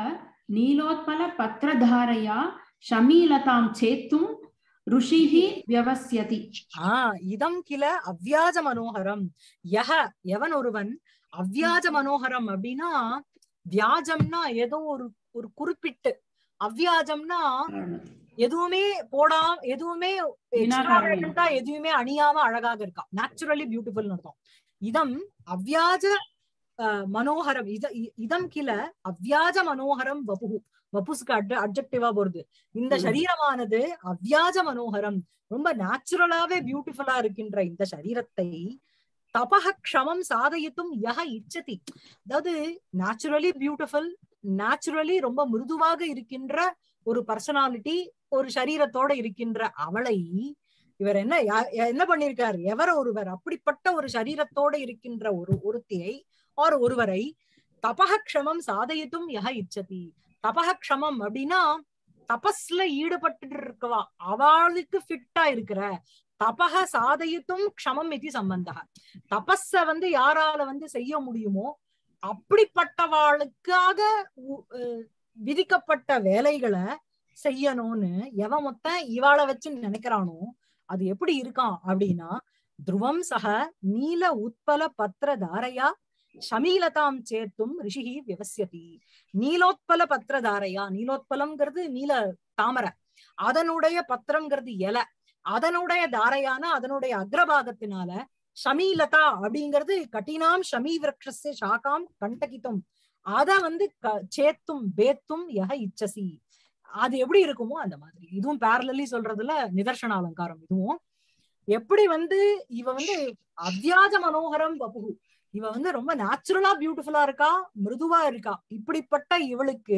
नीलोत्पलपत्रधारया शमीलतां छेत्तुं ऋषिः व्यवस्यति ஆஹ் இதம் கில அவ்வியாஜ மனோகரம் யஹ எவன் ஒருவன் அவ்வியாஜ மனோகரம் அப்படின்னா வியாஜம்னா ஏதோ ஒரு ஒரு குறிப்பிட்டு அவ்வியாஜம்னா எதுவுமே போடாம எதுவுமே வினாகாரணம். extravagant-ஆ எதுவுமே அணியாம அழகாக இருக்கா நேச்சுரலி பியூட்டிஃபுல் அர்த்தம் இதம் அவ்வியாஜ அஹ், மனோகரம் இத இ- இதம் கில அவ்வியாஜ மனோகரம் வபுகு வபுஸ்க்கு அட் அப்ஜெக்டிவா போறது இந்த ம். சரீரமானது அவ்வியாஜ மனோகரம் ரொம்ப நேச்சுரலாவே பியூட்டிஃபுல்லா இருக்கின்ற இந்த சரீரத்தை தபஹ க்ஷமம் சாதயித்தும் யஹ இச்சதி அதாவது நேச்சுரலி பியூட்டிஃபுல் நேச்சுரலி ரொம்ப மிருதுவாக இருக்கின்ற ஒரு பர்சனாலிட்டி ஒரு சரீரத்தோட இருக்கின்ற அவளை இவர் என்ன யா- என்ன பண்ணிருக்கார் எவர் ஒருவர் அப்படிப்பட்ட ஒரு சரீரத்தோட இருக்கின்ற ஒரு ஒருத்தியை ஆர் ஒருவரை தபஹ க்ஷமம் சாதயித்தும் யஹ இச்சதி தபஹ க்ஷமம் அப்படின்னா தபஸ்ல ஈடுபட்டு இருக்கவா அவளுக்கு ஃபிட்டா இருக்கிற தபஹ சாதயித்தும் க்ஷமம் இது சம்பந்தா தபஸ வந்து யாரால வந்து செய்ய முடியுமோ அப்படிப்பட்டவாளுக்காக உ- அஹ் விதிக்கப்பட்ட வேலைகளை செய்யணும்னு எவன் மொத்தம் இவாளை வச்சு நினைக்கிறானோ அது எப்படி இருக்கான் அப்படின்னா துருவம் சக நீல உத்பல பத்திர தாரையா ஷமீலதாம் சேர்த்தும் ரிஷிகி விவசியதி நீலோத்பல பத்திர தாரையா நீலோத்பலம்ங்கிறது நீல தாமரை அதனுடைய பத்திரம்ங்கிறது இலை அதனுடைய தாரையான அதனுடைய அக்ரபாகத்தினால ஷமீலதா அப்படிங்கிறது கட்டினாம் ஷமீ விரக்ஷஸ்ய சாகாம் கண்டகிதம் அத வந்து க- சேத்தும் பேத்தும் யக இச்சசி அது எப்படி இருக்குமோ அந்த மாதிரி இதுவும் பேரலி சொல்றதுல நிதர்சன அலங்காரம் இதுவும் எப்படி வந்து இவ வந்து அவ்வியாஜ மனோகரம் வபுகு இவ வந்து ரொம்ப நேச்சுரலா பியூட்டிஃபுல்லா இருக்கா மிருதுவா இருக்கா இப்படிப்பட்ட இவளுக்கு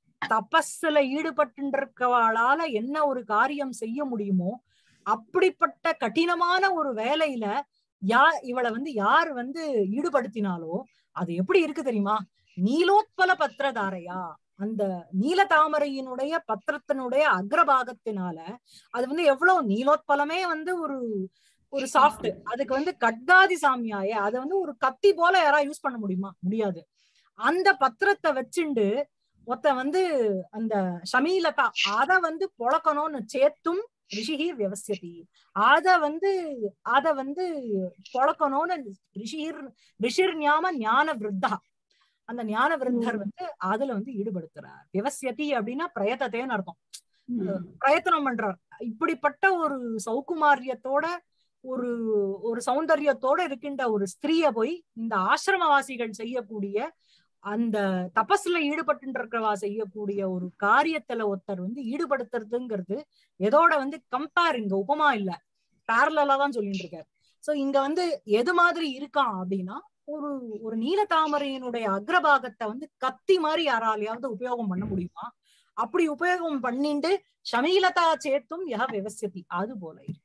தபஸ்ல ஈடுபட்டுருக்கவாளால என்ன ஒரு காரியம் செய்ய முடியுமோ அப்படிப்பட்ட கடினமான ஒரு வேலையில யா இவளை வந்து யார் வந்து ஈடுபடுத்தினாலோ அது எப்படி இருக்கு தெரியுமா நீலோத்பல பத்திரதாரையா அந்த நீல தாமரையினுடைய பத்திரத்தினுடைய அக்ரபாகத்தினால அது வந்து எவ்வளவு நீலோத்பலமே வந்து ஒரு ஒரு சாஃப்ட் அதுக்கு வந்து கட்காதி சாமியாய அதை வந்து ஒரு கத்தி போல யாரா யூஸ் பண்ண முடியுமா முடியாது அந்த பத்திரத்தை வச்சுண்டு ஒருத்த வந்து அந்த ஷமீலதா அத வந்து பொழக்கணும்னு சேத்தும் ரிஷிகி விவசியதி அத வந்து அத வந்து பொழக்கணும்னு ரிஷிர் ரிஷிர் ஞாம ஞான விருத்தா அந்த ஞான விருத்தர் வந்து அதுல வந்து ஈடுபடுத்துறார் விவசியதி அப்படின்னா பிரயத்தத்தைன்னு அர்த்தம் ம். பிரயத்தனம் பண்றார் இப்படிப்பட்ட ஒரு சௌகுமாரியத்தோட ஒரு ஒரு சௌந்தரியத்தோட இருக்கின்ற ஒரு ஸ்திரீய போய் இந்த ஆசிரமவாசிகள் செய்யக்கூடிய அந்த தபஸ்ல ஈடுபட்டு இருக்கிறவா செய்யக்கூடிய ஒரு காரியத்துல ஒருத்தர் வந்து ஈடுபடுத்துறதுங்கிறது எதோட வந்து கம்பேர் இங்க உபமா இல்ல பேரலா தான் சொல்லிட்டு இருக்காரு சோ இங்க வந்து எது மாதிரி இருக்கான் அப்படின்னா ஒரு ஒரு நீல தாமரையினுடைய அக்ரபாகத்தை வந்து கத்தி மாதிரி யாராலையாவது உபயோகம் பண்ண முடியுமா அப்படி உபயோகம் பண்ணிட்டு ஷமீலதா சேர்த்தும் யஹ விவசியதி அது போல இருக்கு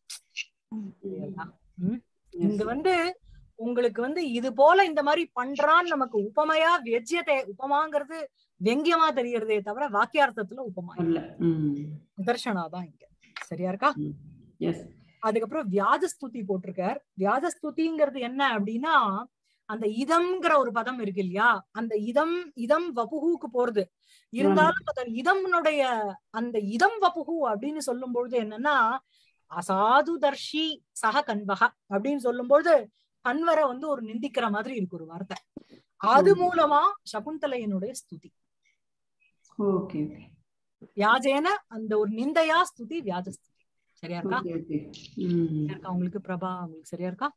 சரியா? ம்? இங்க வந்து உங்களுக்கு வந்து இது போல இந்த மாதிரி பண்றான்னு நமக்கு உபமையா வெஜ்யத்தை உபமாங்கிறது வெங்கியமா தெரியறதே தவிர வாக்கியார்த்தத்துல உபமா இல்ல. அல்ல ம் நிதர்சனா தான் இங்க சரியா இருக்கா எஸ் அதுக்கப்புறம் வியாஜஸ்துதி போட்டிருக்கார் வியாஜஸ்துதிங்கிறது என்ன அப்படின்னா அந்த இதம்ங்கிற ஒரு பதம் இருக்கு இல்லையா அந்த இதம் இதம் வபுகுக்கு போறது இருந்தாலும் அந்த இதம்னுடைய அந்த இதம் வபுகு அப்படின்னு சொல்லும் பொழுது என்னன்னா அசாதுதர்ஷி சக கண்வகா அப்படின்னு சொல்லும்போது கண்வரை வந்து ஒரு நிந்திக்கிற மாதிரி இருக்கு ஒரு வார்த்தை அது ம். மூலமா சகுந்தலையனுடைய ஸ்துதி ஓகே ஓகே வியாஜேன அந்த ஒரு நிந்தையா ஸ்துதி வியாஜஸ்துதி சரியா இருக்கா ஓகே ஓகே ம் சரியா இருக்கா உங்களுக்கு பிரபா உங்களுக்கு சரியா இருக்கா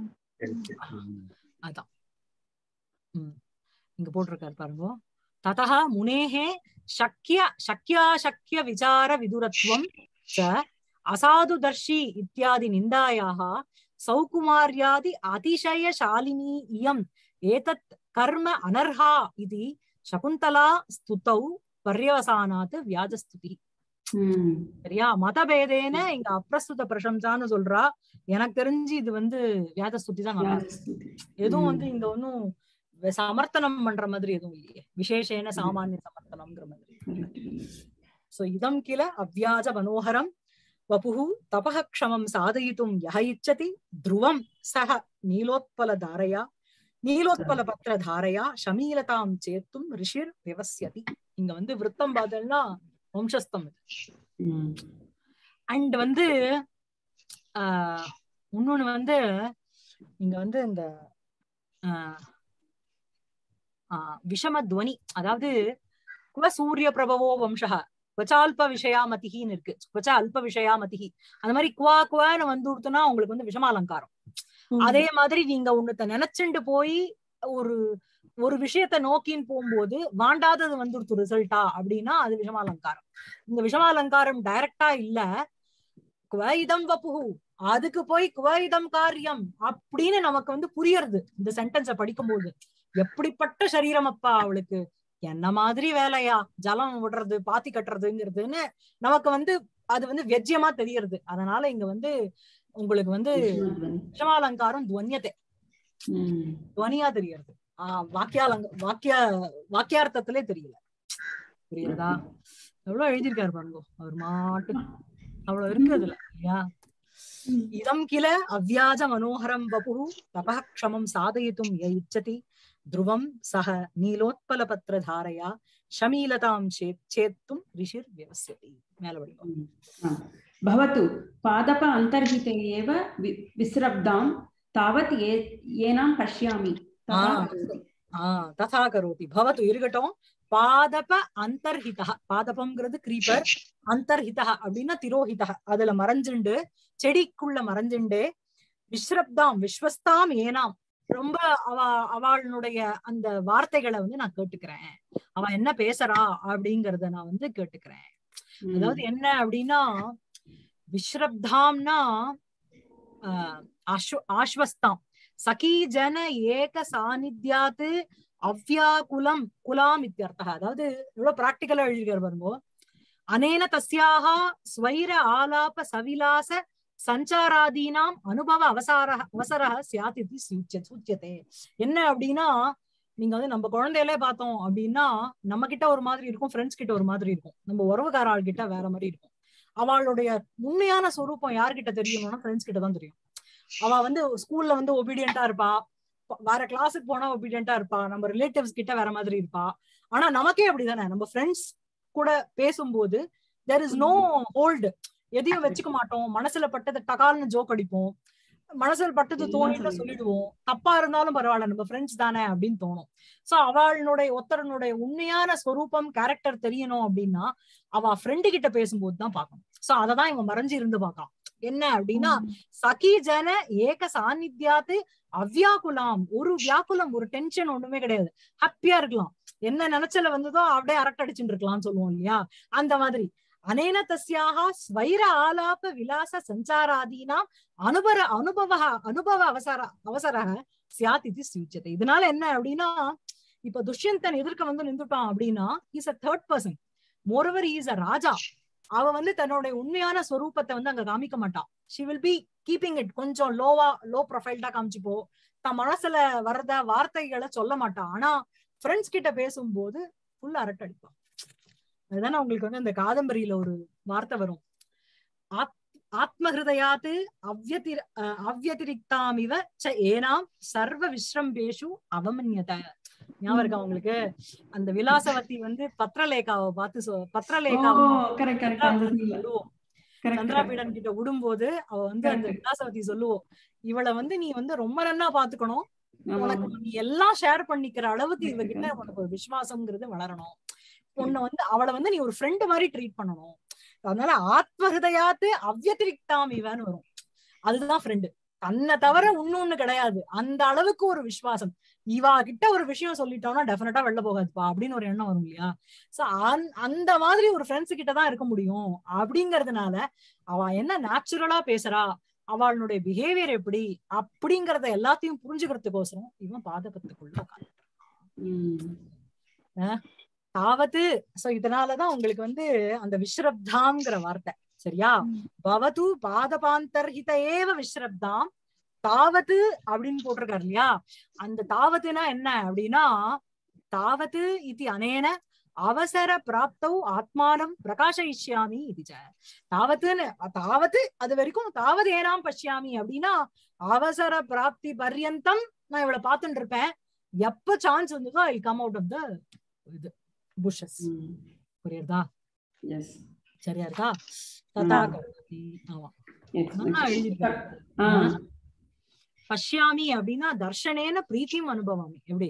அதான் உம் இங்க போட்டிருக்காரு பாருங்க ததா முனேஹே சக்கிய சக்கியாசக்கிய விசார விதுரத்வம் ச அசாதுதர்ஷி இத்தியாதி நிந்தாயாக சௌகுமார்யாதி அதிசயசாலினி இயம் ஏதத் கர்ம அனர்ஹா இது சகுந்தலா ஸ்துதௌ பர்யவசானாத் வியாஜஸ்துதி ம் சரியா மதபேதேன இங்க அப்ரஸ்துத பிரசம்சான்னு சொல்றா எனக்கு தெரிஞ்சு இது வந்து வியாஜஸ்துதி தான் நல்லா இருக்கு. எதுவும் வந்து இங்க ஒன்னும் சமர்த்தனம் பண்ற மாதிரி எதுவும் இல்லையே விசேஷேன சாமானிய சமர்த்தனம்ங்கிற மாதிரி சோ இதம் கில அவ்யாஜ மனோகரம் வபுः தபः க்ஷமம் சாதயித்தும் யஹ இச்சதி த்ருவம் சக நீலோத்பல தாரையா நீலோத்பல பத்திர தாரையா ஷமீலதாம் சேத்தும் ரிஷிர் விவசியதி இங்க வந்து விருத்தம் பார்த்தோம்னா வம்சஸ்தம் இது ம் அண்ட் வந்து ஆஹ் இன்னொன்னு வந்து இங்க வந்து இந்த ஆஹ் ஆஹ் விஷம துவனி அதாவது குவ சூரிய பிரபவோ வம்சா குவச்சால்ப விஷயாமதிகின்னு இருக்கு குவச்ச அல்ப விஷயாமதிகி அந்த மாதிரி குவா குவான்னு வந்து கொடுத்தோம்னா உங்களுக்கு வந்து விஷம அலங்காரம் அதே மாதிரி நீங்க உன்னத்த நினைச்சுண்டு போய் ஒரு ஒரு விஷயத்த நோக்கின்னு போகும்போது வாண்டாதது வந்துடுத்து ரிசல்ட்டா அப்படின்னா அது விஷமாலங்காரம் இந்த விஷமாலங்காரம் டைரக்டா இல்ல குவ இதம் வப்புஹு அதுக்கு போய் குவைதம் காரியம் அப்படின்னு நமக்கு வந்து புரியறது இந்த சென்டென்ஸ படிக்கும்போது எப்படிப்பட்ட சரீரம் அப்பா அவளுக்கு என்ன மாதிரி வேலையா ஜலம் விடுறது பாத்தி கட்டுறதுங்கிறதுன்னு நமக்கு வந்து அது வந்து வெஜ்யமா தெரியறது அதனால இங்க வந்து உங்களுக்கு வந்து விஷமாலங்காரம் துவன்யத்தை ம். துவனியா தெரியறது ஆஹ் வாக்கியாலங்க வாக்கிய வாக்கியார்த்தத்திலே தெரியல புரியுதா எவ்வளவு எழுதியிருக்காரு பாருங்க அவர் மாட்டு அவ்வளவு இருக்கு அதுல இல்லையா இதம் கில அவ்யாஜ மனோகரம் வபு தபः க்ஷமம் சாதயித்தும் ய இச்சதி த்ருவம் சக நீலோத்பல பத்ரதாரையா ஷமீலதாம் சேத் சேத்தும் ரிஷிர் வியவஸ்யதி மேல படிப்போம் ஆ. भवतु पादप अन्तर्हिते एव वि- विस्रब्धां तावत् ये येनां पश्यामि तथा ஆ. करोति। ஆஹ் ததா கரோதி பவத்து இருக்கட்டும் பாதப அந்தர்ஹிதா பாதபம்ங்கிறது கிரீப்பர் அந்தர்ஹிதா அப்படின்னா திரோஹிதா அதுல மறைஞ்சுண்டு செடிக்குள்ள மறைஞ்சுண்டு விஸ்ரப்தாம் விஸ்வஸ்தாம் ஏனாம் ரொம்ப அவ அவளுடைய அந்த வார்த்தைகளை வந்து நான் கேட்டுக்கிறேன் அவ என்ன பேசுறா அப்படிங்கறத நான் வந்து கேட்டுக்கிறேன் ம். அதாவது என்ன அப்படின்னா விஸ்ரப்தாம்னா ஆஹ் ஆஷ்வ- ஆஸ்வஸ்தாம் சகி ஜன ஏக சாநித்யாத்து அவ்யாகுலம் குலாம் இத்தியர்த்தः அதாவது எவ்வளவு பிராக்டிக்கலா எழுதிருக்காரு பாருங்க அனேன தஸ்யாக ஸ்வைர ஆலாப சவிலாச சஞ்சாராதீனாம் அனுபவ அவசார அவசர சியாத் இது சூச்சிய சூச்சியதே என்ன அப்படின்னா நீங்க வந்து நம்ம குழந்தையிலே பார்த்தோம் அப்படின்னா நம்ம கிட்ட ஒரு மாதிரி இருக்கும் ஃப்ரெண்ட்ஸ் கிட்ட ஒரு மாதிரி இருக்கும் நம்ம உறவுகார ஆள் கிட்ட வேற மாதிரி இருக்கும் அவளுடைய உண்மையான சொரூபம் யார்கிட்ட தெரியணும்னா ஃப்ரெண்ட்ஸ் கிட்ட தான் தெரியும் அவ வந்து ஸ்கூல்ல வந்து ஒபீடியண்டா இருப்பா ப- வேற கிளாஸுக்கு போனா ஒபீடியண்டா இருப்பா நம்ம ரிலேட்டிவ்ஸ் கிட்ட வேற மாதிரி இருப்பா ஆனா நமக்கே அப்படிதானே நம்ம ஃப்ரெண்ட்ஸ் கூட பேசும்போது தெர் இஸ் நோ ஹோல்டு எதையும் வச்சுக்க மாட்டோம் மனசுல பட்டது டகால்னு ஜோக் அடிப்போம் மனசுல பட்டது எல்லாம் தோணிட்டு சொல்லிடுவோம். சொல்லிடுவோம் தப்பா இருந்தாலும் பரவாயில்ல நம்ம ஃப்ரெண்ட்ஸ் தானே அப்படின்னு தோணும் சோ அவளுடைய ஒருத்தரனுடைய உண்மையான ஸ்வரூபம் கேரக்டர் தெரியணும் அப்படின்னா அவ ஃப்ரெண்டு கிட்ட பேசும்போது தான் பார்க்கணும் சோ அததான் இவன் மறைஞ்சு இருந்து பார்க்கலாம் என்ன அப்படின்னா சகி ஜன ஏக சாநித்யாத்து அவ்யாக்குலாம் ஒரு வியாக்குலம் ஒரு டென்ஷன் ஒண்ணுமே கிடையாது ஹாப்பியா இருக்கலாம் என்ன நினைச்சல வந்ததோ அப்படியே அரட்டை அடிச்சுட்டு இருக்கலாம்னு சொல்லுவோம் இல்லையா அந்த மாதிரி அனேன தஸ்யாக ஸ்வைர ஆலாப விலாச சஞ்சாராதீனாம் அனுபர அனுபவ அனுபவ அவசர அவசரக சியாத் இது சூச்சத்தை இதனால என்ன அப்படின்னா இப்ப துஷ்யந்தன் எதிர்க்க வந்து நின்றுட்டான் அப்படின்னா is a third person moreover is a raja அவ வந்து தன்னுடைய உண்மையான ஸ்வரூபத்தை வந்து அங்க காமிக்க மாட்டான் she will be keeping it கொஞ்சம் லோவா லோ ப்ரொஃபைல்டா காமிச்சுப்போ தன் மனசுல வர்றத வார்த்தைகளை சொல்ல மாட்டான் ஆனா ஃப்ரெண்ட்ஸ் கிட்ட பேசும்போது ஃபுல் அரட்டடிப்பான் அதுதானே உங்களுக்கு வந்து அந்த காதம்பரியில ஒரு வார்த்தை வரும் ஆத் ஆத்மஹிருதயாத்து அவ்யதிர அஹ் அவ்யதிரிக்தாமிவ ச ஏனாம் சர்வ விஸ்ரம்பேஷு அவமன்யத ஞாபகம் இருக்கா உங்களுக்கு அந்த விலாசவதி வந்து பத்ரலேகாவை பார்த்து சொ- ஓ பத்ரலேகாவை கரெக்ட் கரெக்ட் அந்த scene ல. சொல்லுவோம் Correct, correct. சந்திராபீடன் கிட்ட விடும்போது அவ வந்து அந்த Correct. விலாசவதி சொல்லுவோம் இவளை வந்து நீ வந்து ரொம்ப நன்னா பாத்துக்கணும் ஆமா, உனக்கு ஆமா. நீ எல்லாம் ஷேர் பண்ணிக்கிற அளவுக்கு Correct, இவகிட்ட correct. உனக்கு ஒரு விசுவாசம்ங்கிறது வளரணும் உன்னை வந்து அவளை வந்து நீ ஒரு ஃப்ரெண்ட் மாதிரி ட்ரீட் பண்ணணும் அதனால ஆத்மஹிருதயாத்து அவ்யதிரிக்தாம் இவன்னு வரும் அதுதான் ஃப்ரெண்டு தன்னை தவிர இன்னொன்னு கிடையாது அந்த அளவுக்கு ஒரு விசுவாசம் இவா கிட்ட ஒரு விஷயம் சொல்லிட்டோம்னா டெஃபினட்டா வெளில போகாதுப்பா அப்படின்னு ஒரு எண்ணம் வரும் இல்லையா சோ அந்த மாதிரி ஒரு ஃப்ரெண்ட்ஸ் கிட்ட தான் இருக்க முடியும் அப்படிங்கறதுனால அவ என்ன நேச்சுரலா பேசுறா அவளுடைய பிஹேவியர் எப்படி அப்படிங்கறத எல்லாத்தையும் புரிஞ்சுக்கிறதுக்கோசரம் இவன் பாதகத்துக்குள்ள உட்கார்ந்து ம். தாவது சோ இதனாலதான் உங்களுக்கு வந்து அந்த விஸ்ரப்தாம்ங்கிற வார்த்தை சரியா பவது பாதபாந்தர்ஹித ஏவ விஸ்ரப்தாம் தாவது அப்படின்னு போட்டிருக்காரு இல்லையா அந்த தாவத்துனா என்ன அப்படின்னா தாவது இது அனேன அவசர பிராப்தௌ ஆத்மானம் பிரகாசயிஷ்யாமி இது ச. தாவத்துன்னு தாவது அது வரைக்கும் தாவது ஏனாம் பஷ்யாமி அப்படின்னா அவசர பிராப்தி பர்யந்தம் நான் இவளை பார்த்துட்டு இருப்பேன் எப்ப சான்ஸ் வந்ததோ I come out of the இது புஷஸ் ம். புரியுதா Yes. சரியா இருக்கா ததா ம். கரோதி. ஆமா Yes, நல்லா yes. எழுதிருக்காரு ஆ. பஷ்யாமி அப்படின்னா தர்ஷனேன பிரீத்தியும் அனுபவாமி எப்படி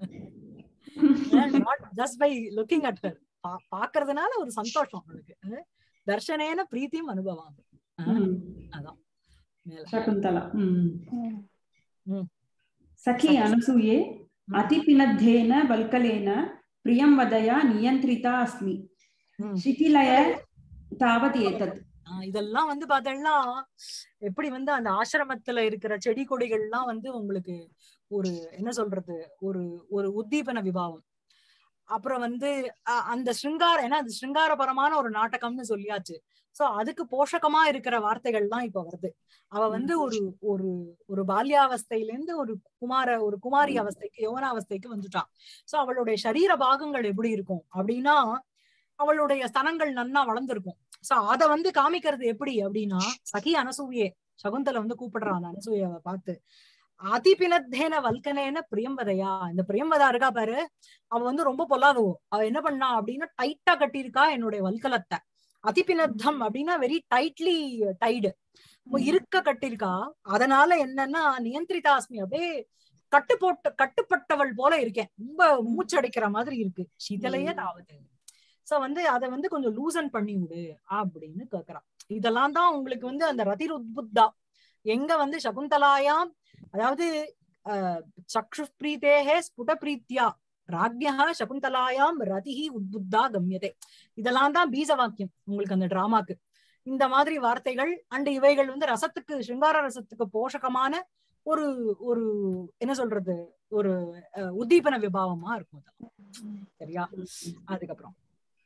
not just by looking at her பாக்குறதுனால ஒரு சந்தோஷம் அவளுக்கு அஹ் தர்ஷனேன பிரீத்தியும் அனுபவாமி அஹ் ம். அதான் மேல शकुन्तला ம். ம். सखि अनसूये अतिपिनद्धेन वल्कलेन प्रियं वदया नियन्त्रिता अस्मि ம். शिथिलय तावत् एतत् ஆஹ் இதெல்லாம் வந்து பார்த்தோம்னா எப்படி வந்து அந்த ஆசிரமத்துல இருக்கிற செடி கொடிகள்லாம் வந்து உங்களுக்கு ஒரு என்ன சொல்றது ஒரு ஒரு உத்தீபன விபாவம் அப்புறம் வந்து அ- அந்த ஸ்ருங்கார ஏன்னா அது ஸ்ருங்காரபரமான ஒரு நாடகம்னு சொல்லியாச்சு சோ அதுக்கு போஷகமா இருக்கிற வார்த்தைகள்லாம் இப்ப வருது அவ வந்து ஒரு ஒரு ஒரு பால்யாவஸ்தையில இருந்து ஒரு குமார ஒரு குமாரி அவஸ்தைக்கு யௌவனாவஸ்தைக்கு வந்துட்டான் சோ அவளுடைய சரீர பாகங்கள் எப்படி இருக்கும் அப்படின்னா அவளுடைய ஸ்தனங்கள் நன்னா வளர்ந்திருக்கும் சோ அத வந்து காமிக்கிறது எப்படி அப்படின்னா சகி அனசூயே சகுந்தலை வந்து கூப்பிடுறான் அந்த அனசூயாவை பார்த்து அதிபினத்தேன வல்கனேன பிரியம்பதையா இந்த பிரியம்பதா இருக்கா பாரு அவ வந்து ரொம்ப பொல்லாதவோ அவ என்ன பண்ணா அப்படின்னா டைட்டா கட்டியிருக்கா என்னுடைய வல்கலத்தை அதிபினத்தம் அப்படின்னா வெரி டைட்லி டைடு இருக்க கட்டியிருக்கா அதனால என்னன்னா நியந்திரிதாஸ்மி அப்படியே கட்டு போட்டு கட்டுப்பட்டவள் போல இருக்கேன் ரொம்ப மூச்சடைக்கிற மாதிரி இருக்கு சீதலையே தாவது சோ வந்து அத வந்து கொஞ்சம் லூசன் பண்ணி விடு அப்படின்னு கேக்குறான் இதெல்லாம் தான் உங்களுக்கு வந்து அந்த ரதிர் உத்புத்தா எங்க வந்து சகுந்தலாயாம் அதாவது அஹ், சக்ஷு பிரீத்தேகே ஸ்புட பிரீத்தியா ராஜ்யா சகுந்தலாயாம் ரதிஹி உத்புத்தா கம்யதே இதெல்லாம் தான் பீஜ வாக்கியம் உங்களுக்கு அந்த டிராமாக்கு இந்த மாதிரி வார்த்தைகள் அண்ட் இவைகள் வந்து ரசத்துக்கு சிங்கார ரசத்துக்கு போஷகமான ஒரு ஒரு என்ன சொல்றது ஒரு அஹ், உத்தீபன விபாவமா இருக்கும் இதெல்லாம். சரியா அதுக்கப்புறம்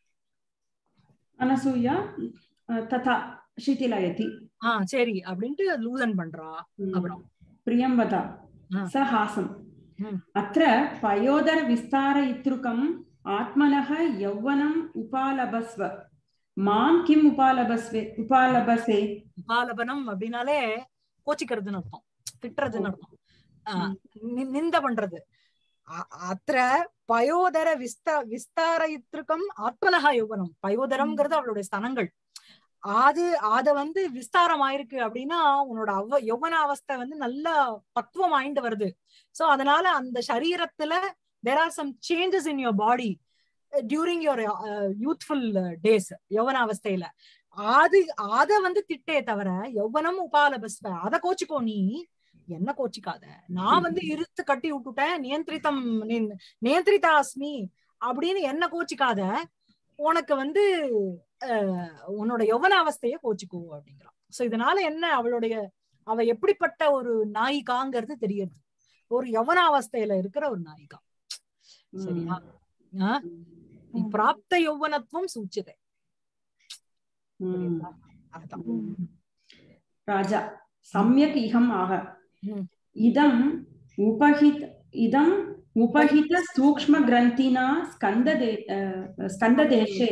अनसूया अ, तथा शिथिलयति ஆஹ் சரி அப்படின்ட்டு லூசன் பண்றா அப்புறம் प्रियं वद हा. स हासम् हम्म. अत्र पयोदरविस्तारयितृकम् आत्मनः यौवनम् उपालभस्व मां किम् उपालभस्वे उपालभसे உபாலபனம் அப்படின்னாலே கோச்சிக்கிறதுன்னு அர்த்தம் திட்டுறதுன்னு அர்த்தம் ஆஹ் நி- நிந்த பண்றது அ- அத்திர பயோதர விஸ்தா விஸ்தாரயித்திருக்கம் ஆத்மனகா யௌவனம் பயோதரம்ங்கிறது அவளுடைய ஸ்தனங்கள் அது அத வந்து விஸ்தாரம் ஆயிருக்கு அப்படின்னா உன்னோட அவ யௌவன அவஸ்தை வந்து நல்லா பக்குவம் ஆயிண்டு வருது சோ அதனால அந்த சரீரத்துல there are some changes in your body during your youthful days யௌவன அவஸ்தையில அது அத வந்து திட்டே தவிர யௌவனம் உபாலபஸ்வ அத கோச்சிக்கோ நீ என்ன கோச்சிக்காத நான் வந்து இருத்து கட்டி விட்டுட்டேன் நியந்திரித்தம் நின்- நியந்திரிதா அஸ்மி அப்படின்னு என்ன கோச்சிக்காத உனக்கு வந்து அஹ், உன்னோட யௌவன அவஸ்தைய கோச்சிக்கோ அப்படிங்கிறான் சோ இதனால என்ன அவளுடைய அவ எப்படிப்பட்ட ஒரு நாயிகாங்கிறது தெரியுது ஒரு யௌவன அவஸ்தையில இருக்கிற ஒரு நாயிகா சரியா ஆஹ் பிராப்த யௌவனத்துவம் சூச்சியதை हम्म. அதான் राजा सम्यक् इहम् आह हम्म. इदम् उपहित इदम् उपहित सूक्ष्मग्रन्थिना स्कन्ददे अ, स्कन्ददेशे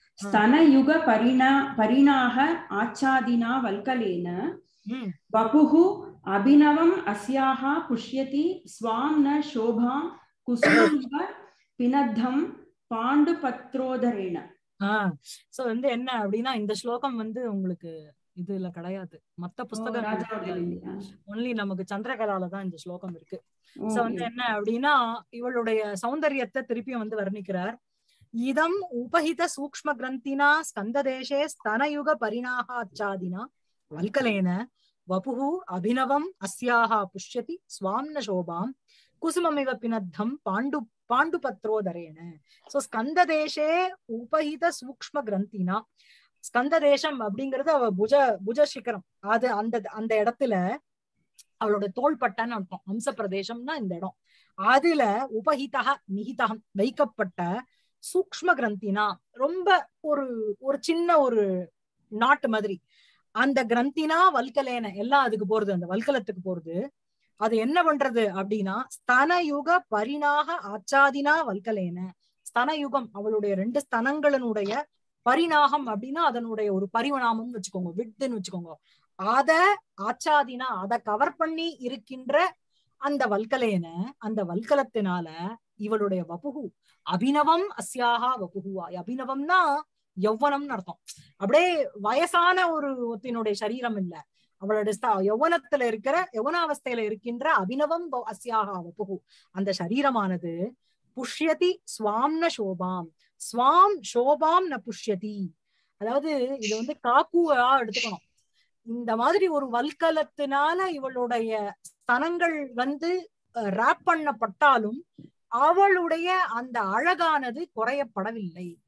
स्तनयुगपरिणा परिणाः आच्छादिना वल्कलेन ம் वपुः अभिनवम् अस्याः पुष्यति स्वां न शोभां कुसुमिव पिनद्धं पाण्डुपत्रोदरेण ஆஹ் சோ வந்து என்ன அப்படின்னா இந்த ஸ்லோகம் வந்து உங்களுக்கு இதுல கிடையாது மத்த புஸ்தகம் राजा ஒன்லி நமக்கு சந்திரகலால தான் இந்த ஸ்லோகம் இருக்கு சோ வந்து என்ன அப்படின்னா இவளுடைய சௌந்தரியத்தை திருப்பியும் வந்து வர்ணிக்கிறார் இதம் உபஹித சூக்ஷ்ம கிரந்தினா ஸ்கந்ததேசே ஸ்தனயுக பரிணாக அச்சாதினா வல்கலேன வபுஹு அபினவம் அஸ்யாஹ புஷ்யதி ஸ்வாம்ன சோபாம் குசுமமிவ பினத்தம் பாண்டு பாண்டுபத்ரோதரேன சோ ஸ்கந்ததேசே உபஹித சூக்ஷ்ம கிரந்தினா ஸ்கந்த தேசம் அப்படிங்கிறது அவ புஜ புஜ சிகரம் அது அந்த அந்த இடத்துல அவளோட தோள்பட்டன்னு அர்த்தம் அம்ச பிரதேசம்னா இந்த இடம் அதுல உபஹிதக நிகிதகம் வைக்கப்பட்ட சூக்ஷ்ம கிரந்தினா ரொம்ப ஒரு ஒரு சின்ன ஒரு நாட்டு மாதிரி அந்த கிரந்தினா வல்கலேன எல்லாம் அதுக்கு போறது அந்த வல்கலத்துக்கு போறது அது என்ன பண்றது அப்படின்னா ஸ்தனயுக பரிணாக ஆச்சாதினா வல்கலேன ஸ்தனயுகம் அவளுடைய ரெண்டு ஸ்தனங்களினுடைய பரிணாகம் அப்படின்னா அதனுடைய ஒரு பரிணாமம் வச்சுக்கோங்க விட்டுன்னு வச்சுக்கோங்க அத ஆச்சாதினா அத கவர் பண்ணி இருக்கின்ற அந்த வல்கலேன அந்த வல்கலத்தினால இவளுடைய வபுகு அபினவம் அஸ்யாகா வபுகுவா அபினவம்னா யௌவனம்னு அர்த்தம் அப்படியே வயசான ஒரு ஒத்தினுடைய சரீரம் இல்ல அவளுடைய ஸ்த- யௌவனத்துல இருக்கிற யௌவனாவஸ்தையில இருக்கின்ற அபினவம் வ- அஸ்யாகா வபுகு அந்த சரீரமானது புஷ்யதி ஸ்வாம்ன சோபாம் ஸ்வாம் சோபாம் ந புஷ்யதி அதாவது இது வந்து காக்குவா எடுத்துக்கணும் இந்த மாதிரி ஒரு வல்கலத்தினால இவளுடைய ஸ்தனங்கள் வந்து ரேப் பண்ணப்பட்டாலும் அவளுடைய அந்த அழகானது குறையப்படவில்லை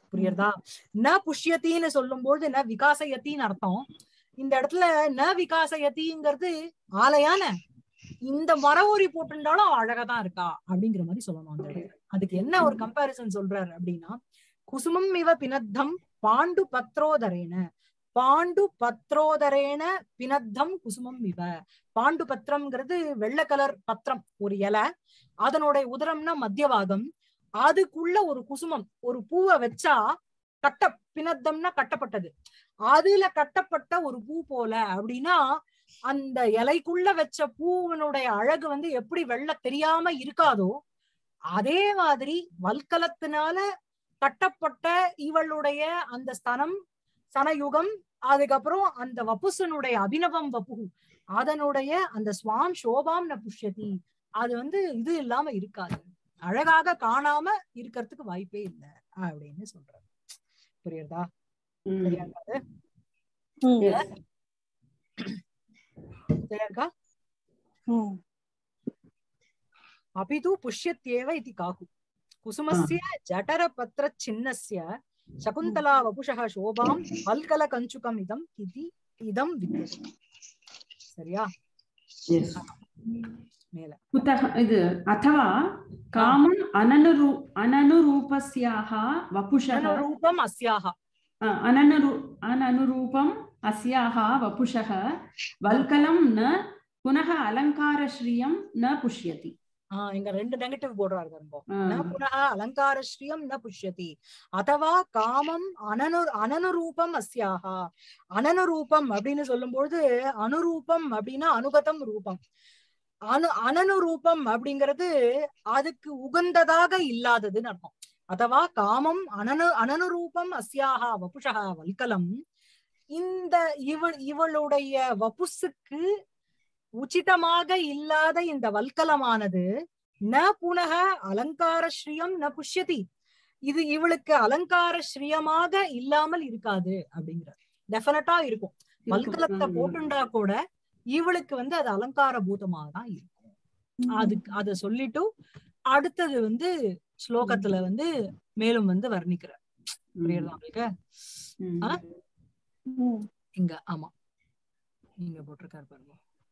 புரியுறதா ந புஷ்யத்தின்னு சொல்லும்போது ந விகாசயத்தின்னு அர்த்தம் இந்த இடத்துல ந விகாசயத்திங்கிறது ஆலையான இந்த மர ஊறி போட்டுட்டாலும் அவ அழகாதான் இருக்கா அப்படிங்கிற மாதிரி சொல்லணும் அந்த இடத்துல அதுக்கு என்ன ஒரு கம்பாரிசன் சொல்றாரு அப்படின்னா குசுமம் இவ பினத்தம் பாண்டு பத்ரோதரேன பாண்டு பத்ரோதரேன பினத்தம் குசுமம் இவ பாண்டு பத்திரம்ங்கிறது வெள்ளை கலர் பத்திரம் ஒரு இலை அதனுடைய உதரம்னா மத்தியவாகம் அதுக்குள்ள ஒரு குசுமம் ஒரு பூவை வச்சா கட்ட பினத்தம்னா கட்டப்பட்டது அதுல கட்டப்பட்ட ஒரு பூ போல அப்படின்னா அந்த இலைக்குள்ள வச்ச பூவனுடைய அழகு வந்து எப்படி வெள்ள தெரியாம இருக்காதோ அதே மாதிரி வல்கலத்தினால கட்டப்பட்ட இவளுடைய அந்த ஸ்தனம் சனயுகம் அதுக்கப்புறம் அந்த வப்புசனுடைய அபிநவம் வப்பு அதனுடைய அந்த ஸ்வாம் சோபாம் ந புஷ்யதி அது வந்து இது இல்லாம இருக்காது அழகாக காணாம இருக்கிறதுக்கு வாய்ப்பே இல்லை அப்படின்னு சொல்றாரு புரியுறதா ம். சரியா இருக்காது Yes. சரியா अपि तु पुष्यत्येव इति काहु कुसुमस्य जठरपत्रच्छिन्नस्य शकुन्तला वपुषः शोभां वल्कलकञ्चुकम् इदम् इति इदं विद्यते சரியா Yes. மேல कुतः இது अथवा कामम् अननुरू अननुरूपस्याः वपुषः ரூபம் அஸ்யாக अ, अननुरू अननुरूपम् अस्याः वपुषः वल्कलं न पुनः अलङ्कारश्रियं न पुष्यति ஆஹ் இங்க ரெண்டு நெகட்டிவ் போடுறாரு பாருங்க ஆ. ந புனः அலங்காரஸ்ரீயம் ந புஷ்யதி அதவா காமம் அனனு அனனுரூபம் அஸ்யாக அனனுரூபம் அப்படின்னு சொல்லும்போது அனுரூபம் அப்படின்னா அனுகதம் ரூபம் அனு அனனுரூபம் அப்படிங்கிறது அதுக்கு உகந்ததாக இல்லாததுன்னு அர்த்தம் அதவா காமம் அனனு அனனுரூபம் அஸ்யாக வபுஷா வல்கலம் இந்த இவள் இவளுடைய வபுஸுக்கு உச்சிதமாக இல்லாத இந்த வல்கலமானது ந புனக அலங்கார ஸ்ரீயம் ந புஷ்யதி இது இவளுக்கு அலங்கார ஸ்ரீயமாக இல்லாமல் இருக்காது அப்படிங்கிறார் டெஃபினட்டா இருக்கும் வல்கலத்தை ம். போட்டுண்டா கூட இவளுக்கு வந்து அது அலங்கார பூதமாக தான் இருக்கும் அதுக்கு அத சொல்லிட்டு அடுத்தது வந்து ஸ்லோகத்துல வந்து மேலும் வந்து வர்ணிக்கிறார் புரியுதா உங்களுக்கு ம். ஆ? இங்க ஆமா இங்க போட்டிருக்காரு பாருங்க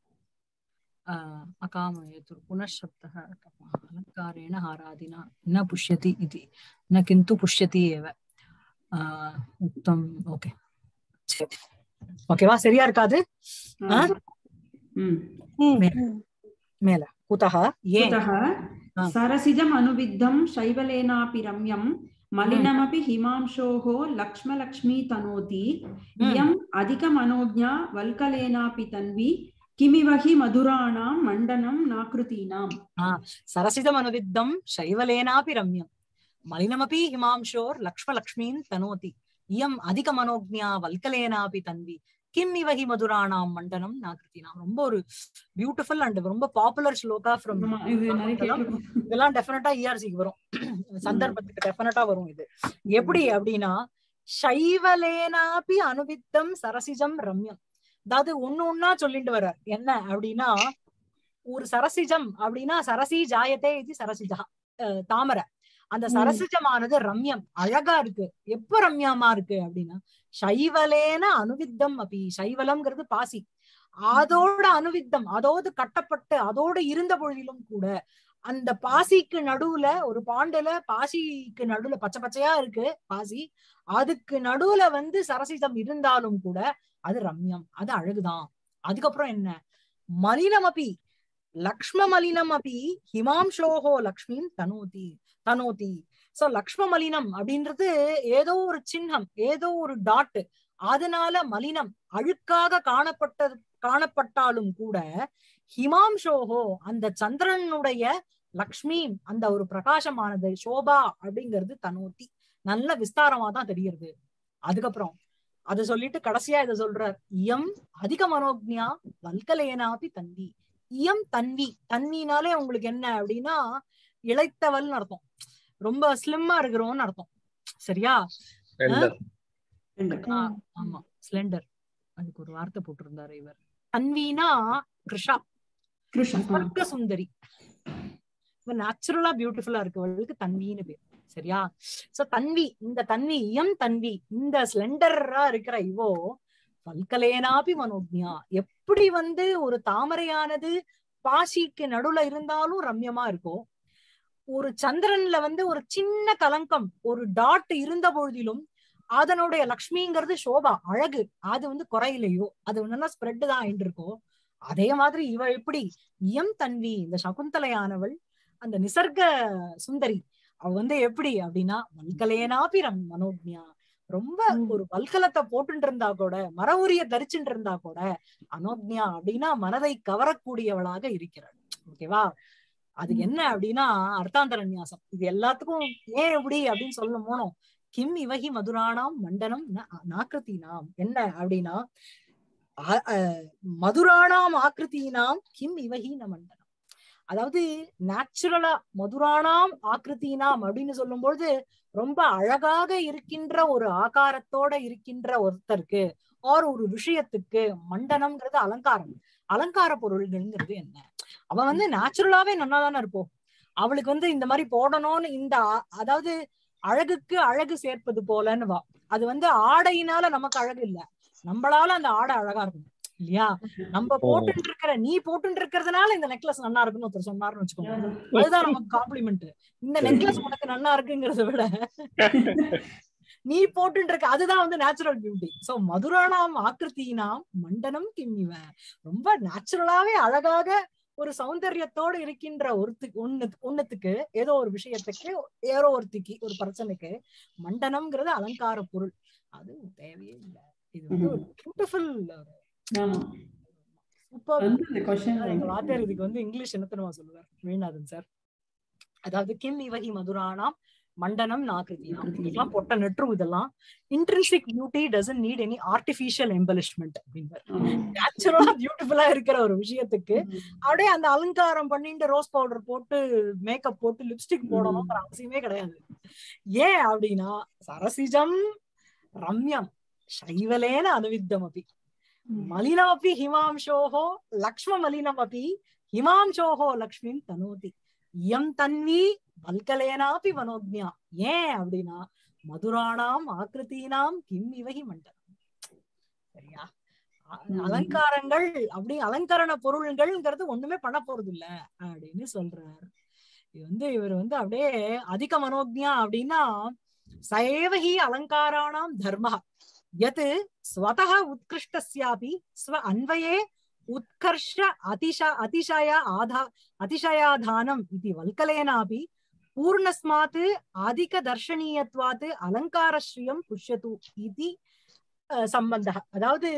ஆஹ் அகாமயத்து புனഃசப்தः அலங்காரேण हारादिना न पुष्यति इति न किन्तु पुष्यति एव ஆஹ் உத்தம் ஓகே சரி ஓகேவா சரியா இருக்காது ஆ? ம். மேல குதः ஏன் कुतः ஆ. सरसिजम् अनुविद्धं शैवलेनापि रम्यं मलिनमपि हिमांशोः लक्ष्मलक्ष्मी तनोति इयम् अधिकमनोज्ञा वल्कलेनापि तन्वी किमिव हि मधुराणां मण्डनं नाकृतीनाम् சரசிதம் அனுவித்தம் சைவலேனாபி ரம்யம் மலினமபி ஹிமாம்சோர் லக்ஷ்மலக்ஷ்மீன் தனோதி இயம் அதிக மனோஜ்ஞா வல்கலேனாபி தன்வி கிம் இவகி மதுராணாம் மண்டனம் நாகிருத்தினாம் ரொம்ப ஒரு பியூட்டிஃபுல் அண்ட் ரொம்ப பாப்புலர் ஸ்லோகா ஃப்ரம் ஆமா, இது நிறைய கேட்டிருக்கோம். இதெல்லாம் டெஃபினட்டா இஆர்சிக்கு வரும் சந்தர்ப்பத்துக்கு டெஃபினட்டா வரும் இது எப்படி அப்படின்னா சைவலேனாபி அனுவித்தம் சரசிஜம் ரம்யம் அதாவது ஒண்ணு ஒன்னா சொல்லிட்டு வர்றார் என்ன அப்படின்னா ஒரு சரசிஜம் அப்படின்னா சரசி ஜாயத்தே இது சரசிஜா அஹ் தாமரை அந்த ம். சரசிஜமானது ரம்யம் அழகா இருக்கு எப்ப ரம்யமா இருக்கு அப்படின்னா சைவலேன அனுவித்தம் அப்படி சைவலம்ங்கிறது பாசி அதோட அனுவித்தம் அதோடு கட்டப்பட்டு அதோடு இருந்த பொழுதிலும் கூட அந்த பாசிக்கு நடுவுல ஒரு பாண்டுல பாசிக்கு நடுவுல பச்சை பச்சையா இருக்கு பாசி அதுக்கு நடுவுல வந்து சரசிதம் இருந்தாலும் கூட அது ரம்யம் அது அழகுதான் அதுக்கப்புறம் என்ன மலினமபி லக்ஷ்ம மலினம் அப்பி ஹிமாம்சோஹோ லக்ஷ்மின் தனோதி தனோதி சோ லக்ஷ்ம மலினம் அப்படின்றது ஏதோ ஒரு சின்னம் ஏதோ ஒரு டாட் அதனால மலினம் அழுக்காக காணப்பட்ட காணப்பட்டாலும் கூட ஹிமாம்சோஹோ அந்த சந்திரனுடைய லக்ஷ்மி அந்த ஒரு பிரகாசமானது சோபா அப்படிங்கிறது தனோத்தி நல்ல விஸ்தாரமா தான் தெரியுது அதுக்கப்புறம் அத சொல்லிட்டு கடைசியா இத சொல்றார் இயம் அதிக மனோஜ்ஞா வல்கலேனாபி தன்வி இயம் தன்வி தன்வினாலே உங்களுக்கு என்ன அப்படின்னா இளைத்தவள்னு அர்த்தம் ரொம்ப ஸ்லிம்மா இருக்கிறோம்னு அர்த்தம் சரியா Slender. ரெண்டு. ஆ, ஆமா ஸ்லெண்டர் அதுக்கு ஒரு வார்த்தை போட்டிருந்தாரு இவர் தன்வினா கிருஷா கிருஷ்ண ஆ. ஸ்வர்க்க சுந்தரி நேச்சுரலா பியூட்டிஃபுல்லா இருக்கவளுக்கு தன்வின்னு பேர் சரியா சோ தன்வி இந்த தன்வி இயம் தன்வி இந்த ஸ்லெண்டரா இருக்கிற இவோ வல்கலேனாபி மனோஜ்ஞா எப்படி வந்து ஒரு தாமரையானது பாசிக்கு நடுவுல இருந்தாலும் ரம்யமா இருக்கும் ஒரு சந்திரன்ல வந்து ஒரு சின்ன கலங்கம் ஒரு டாட் இருந்த பொழுதிலும் அதனுடைய லக்ஷ்மிங்கிறது சோபா அழகு அது வந்து குறையிலையோ அது நல்லா ஸ்ப்ரெட் தான் ஆயிட்டு இருக்கோ அதே மாதிரி இவ எப்படி இயம் தன்வி இந்த சகுந்தலையானவள் அந்த நிசர்க சுந்தரி அவ வந்து எப்படி அப்படின்னா வல்கலேனாபி ரம் மனோஜ்ஞா ரொம்ப ஒரு வல்கலத்தை போட்டுட்டு இருந்தா கூட மர உரிய தரிச்சுட்டு இருந்தா கூட அனோக்ஞா அப்படின்னா மனதை கவரக்கூடியவளாக இருக்கிறாள் ஓகேவா அது என்ன அப்படின்னா அர்த்தாந்தர நியாசம் இது எல்லாத்துக்கும் ஏன் எப்படி அப்படின்னு சொல்ல போனோம் கிம் இவகி மதுராணாம் மண்டனம் நாக்கிருத்தினாம் என்ன அப்படின்னா மதுராணாம் ஆக்கிருத்தினாம் கிம் இவகி ந மண்டனம் அதாவது நேச்சுரலா மதுராணாம் ஆக்கிருத்தினாம் அப்படின்னு சொல்லும்பொழுது ரொம்ப அழகாக இருக்கின்ற ஒரு ஆகாரத்தோட இருக்கின்ற ஒருத்தருக்கு ஆர் ஒரு விஷயத்துக்கு மண்டனம்ங்கிறது அலங்காரம் அலங்கார பொருள்கள்ங்கிறது என்ன அவன் வந்து நேச்சுரலாவே நல்லா தானே இருப்போம் அவளுக்கு வந்து இந்த மாதிரி போடணும்னு இந்த அதாவது அழகுக்கு அழகு சேர்ப்பது போலன்னு வா அது வந்து ஆடையினால நமக்கு அழகு இல்ல நம்மளால அந்த ஆடை அழகா இருக்கும் இல்லையா நம்ம போட்டு இருக்கிற நீ போட்டு இருக்கிறதுனால இந்த நெக்லஸ் நல்லா இருக்குன்னு ஒருத்தர் சொன்னாருன்னு வச்சுக்கோங்க அதுதான் நமக்கு காம்ப்ளிமெண்ட் இந்த நெக்லஸ் உனக்கு நல்லா இருக்குங்கிறத விட நீ போட்டு இருக்க அதுதான் வந்து நேச்சுரல் பியூட்டி சோ மதுரானாம் ஆக்கிருத்தினாம் மண்டனம் கிம்மிவ ரொம்ப நேச்சுரலாவே அழகாக ஒரு சௌந்தரியத்தோட இருக்கின்ற ஒருத்து ஒண்ணு ஒண்ணுத்துக்கு ஏதோ ஒரு விஷயத்துக்கு ஏதோ ஒருத்திக்கு ஒரு பிரச்சனைக்கு மண்டனம்ங்கிறது அலங்கார பொருள் அது தேவையே இல்லை இது வந்து ஒரு பியூட்டிஃபுல் சூப்பர் வாத்தியார் இதுக்கு வந்து இங்கிலீஷ் என்ன தெரியுமா சொல்லுவார் வேணாதன் சார் அதாவது கிம் இவகி மதுரானாம் மண்டனம் நாகிருதியாம் இதெல்லாம் பொட்ட நெற்றும் இதெல்லாம் intrinsic beauty doesn't need any artificial embellishment அப்படின்பார் நேச்சுரலா பியூட்டிஃபுல்லா இருக்கிற ஒரு விஷயத்துக்கு அப்படியே அந்த அலங்காரம் பண்ணிட்டு ரோஸ் பவுடர் போட்டு மேக்கப் போட்டு லிப்ஸ்டிக் போடணுங்கிற அவசியமே கிடையாது ஏன் அப்படின்னா சரசிஜம் ரம்யம் சைவலேன அனுவித்தம் அப்படி மலினமப்பி ஹிமாம்சோஹோ லக்ஷ்ம மலினமப்பி ஹிமாம்சோஹோ லக்ஷ்மிம் தனோதி இயம் தன்வி வல்கலேனாபி மனோஜ்ஞா ஏன் அப்படின்னா மதுராணாம் ஆக்கிருத்தீனாம் கிம் இவகி மண்டலம் சரியா அலங்காரங்கள் அப்படி அலங்கரண பொருள்கள்ங்கிறது ஒண்ணுமே பண்ண போறது இல்ல அப்படின்னு சொல்றாரு இது வந்து இவர் வந்து அப்படியே அதிக மனோஜ்ஞா அப்படின்னா சைவஹி அலங்காராணாம் தர்ம யத் ஸ்வதः உத்கிருஷ்டஸ்யாபி ஸ்வ அன்வயே உத்கர்ஷ அதிஷ அதிசய ஆதா அதிசயாதானம் இது வல்கலேனாபி பூர்ணஸ்மாத் அதிக தர்ஷனீயத்வாத் அலங்காரஸ்ரீயம் புஷ்யது இது சம்பந்த அதாவது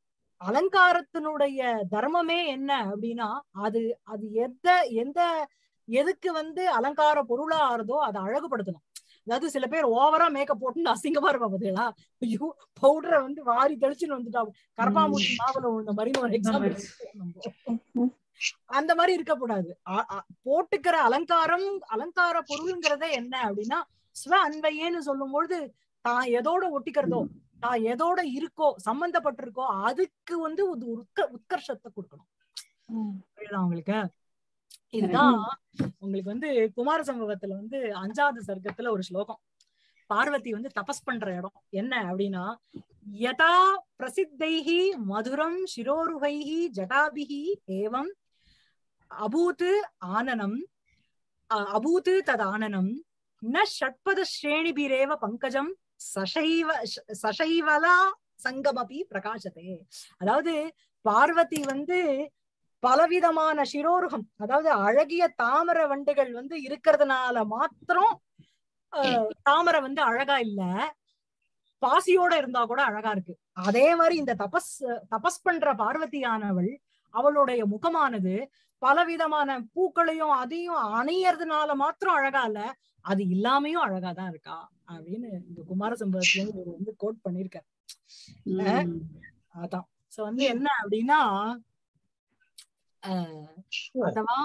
அலங்காரத்தினுடைய தர்மமே என்ன அப்படின்னா அது அது எந்த எந்த எதுக்கு வந்து அலங்கார பொருளா ஆறுதோ அதை அழகுபடுத்தணும் அதாவது சில பேர் ஓவரா மேக்கப் போட்டு அசிங்கமா இருப்பா பாத்தீங்களா ஐயோ பவுடரை வந்து வாரி தெளிச்சுன்னு வந்துட்டா கரப்பாமூச்சி மாவுல விழுந்த மாதிரி ஒரு எக்ஸாம்பிள் அந்த மாதிரி இருக்கக்கூடாது போட்டுக்கிற அலங்காரம் அலங்கார பொருள்ங்கிறதே என்ன அப்படின்னா ஸ்வ அன்வையேன்னு சொல்லும் பொழுது தான் எதோட ஒட்டிக்கிறதோ தான் எதோட இருக்கோ சம்பந்தப்பட்டிருக்கோ அதுக்கு வந்து ஒரு உட்க உத்கர்ஷத்தை கொடுக்கணும் புரியுதா உங்களுக்கு இதுதான் உங்களுக்கு வந்து குமார சம்பவத்துல வந்து அஞ்சாவது சர்க்கத்துல ஒரு ஸ்லோகம் பார்வதி வந்து தபஸ் பண்ற இடம் என்ன அப்படின்னா யதா பிரசித்தைஹி மதுரம் சிரோருகைஹி ஜடாபிஹி ஏவம் அபூத் ஆனனம் அபூத் ததானனம் ந ஷட்பத ஸ்ரேணிபிரேவ பங்கஜம் சசைவ சசைவலா சங்கமபி பிரகாசத்தே அதாவது பார்வதி வந்து பலவிதமான சிரோருகம் அதாவது அழகிய தாமர வண்டுகள் வந்து இருக்கிறதுனால மாத்திரம் தாமரை வந்து அழகா இல்ல பாசியோட இருந்தா கூட அழகா இருக்கு அதே மாதிரி இந்த தபஸ் தபஸ் பண்ற பார்வதியானவள் அவளுடைய முகமானது பலவிதமான பூக்களையும் அதையும் அணையறதுனால மாத்திரம் அழகா இல்ல அது இல்லாமையும் அழகாதான் இருக்கா அப்படின்னு இந்த குமார சம்பவத்துல வந்து கோட் பண்ணிருக்காரு அதான் சோ வந்து என்ன அப்படின்னா ಅಥವಾ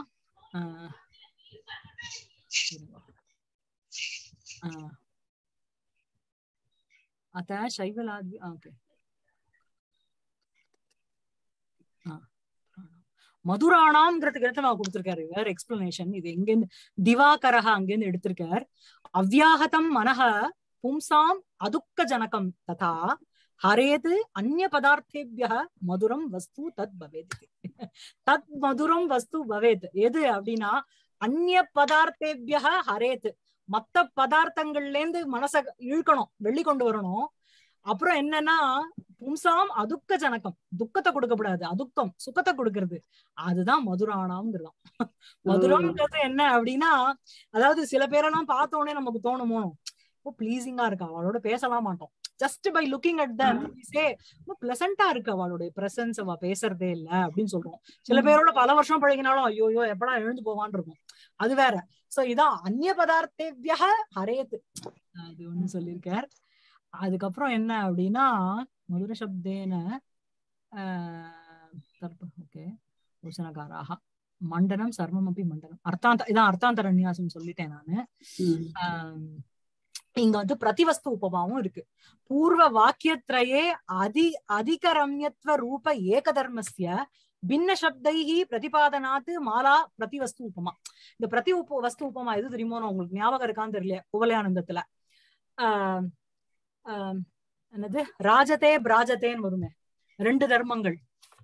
ಅತ ಶೈವಲಾದ್ವಿ ಓಕೆ மதுராணாம்ங்கிறதுக்கு எடுத்து நான் கொடுத்திருக்காரு வேற எக்ஸ்பிளனேஷன் இது எங்கேருந்து திவாகரக அங்கேருந்து எடுத்திருக்கார் அவ்யாகதம் மனக பும்சாம் அதுக்க ஜனகம் ததா ஹரேது அந்நிய பதார்த்தேபிய மதுரம் வஸ்து தத் பவேத் தத் மதுரம் வஸ்து பவேத் எது அப்படின்னா அந்நிய பதார்த்தேபிய ஹரேத் மத்த பதார்த்தங்கள்ல இருந்து மனச இழுக்கணும் வெளி கொண்டு வரணும் அப்புறம் என்னன்னா பும்சாம் அதுக்க ஜனகம் துக்கத்தை கொடுக்கக்கூடாது அதுக்கம் சுகத்தை கொடுக்கறது அதுதான் மதுராணாம்ங்கிறதாம் மதுரம்ங்கிறது என்ன அப்படின்னா அதாவது சில பேரெல்லாம் பார்த்த உடனே நமக்கு தோணுமோ ஓ பிளீசிங்கா இருக்கா அவளோட பேசலாம் மாட்டோம் just by looking at them say பிளசண்டா இருக்கு அவளுடைய பிரசன்ஸ் அவ பேசுறதே இல்ல அப்படின்னு சொல்றோம் சில பேரோட பல வருஷம் பழகினாலும் ஐயோ எப்படா எழுந்து போவான்னு இருக்கும் அது வேற சோ இதான் அந்நிய பதார்த்தேவிய ஹரேத் அது ஒண்ணு சொல்லியிருக்கார் அதுக்கப்புறம் என்ன அப்படின்னா மதுர சப்தேன ஓகே யோசனகாராக மண்டனம் சர்வம் அப்படி மண்டனம் அர்த்தாந்த இதான் அர்த்தாந்தர நியாசம் சொல்லிட்டேன் நானு ம். ஆம், இங்க வந்து பிரதிவஸ்து உபமாவும் இருக்கு பூர்வ வாக்கியத்ரயே அதி அதிகரம்யத்வ ரூப ஏகதர்மஸ்ய பின்ன சப்தைஹி பிரதிபாதனாத்து மாலா பிரதிவஸ்து உபமா இந்த பிரதி உப வஸ்து உபமா எது தெரியுமோ நான் உங்களுக்கு ஞாபகம் இருக்கான்னு தெரியல குவலயானந்தத்துல ஆஹ் ஆஹ் என்னது ராஜதே பிராஜதேன்னு வருமே ரெண்டு தர்மங்கள்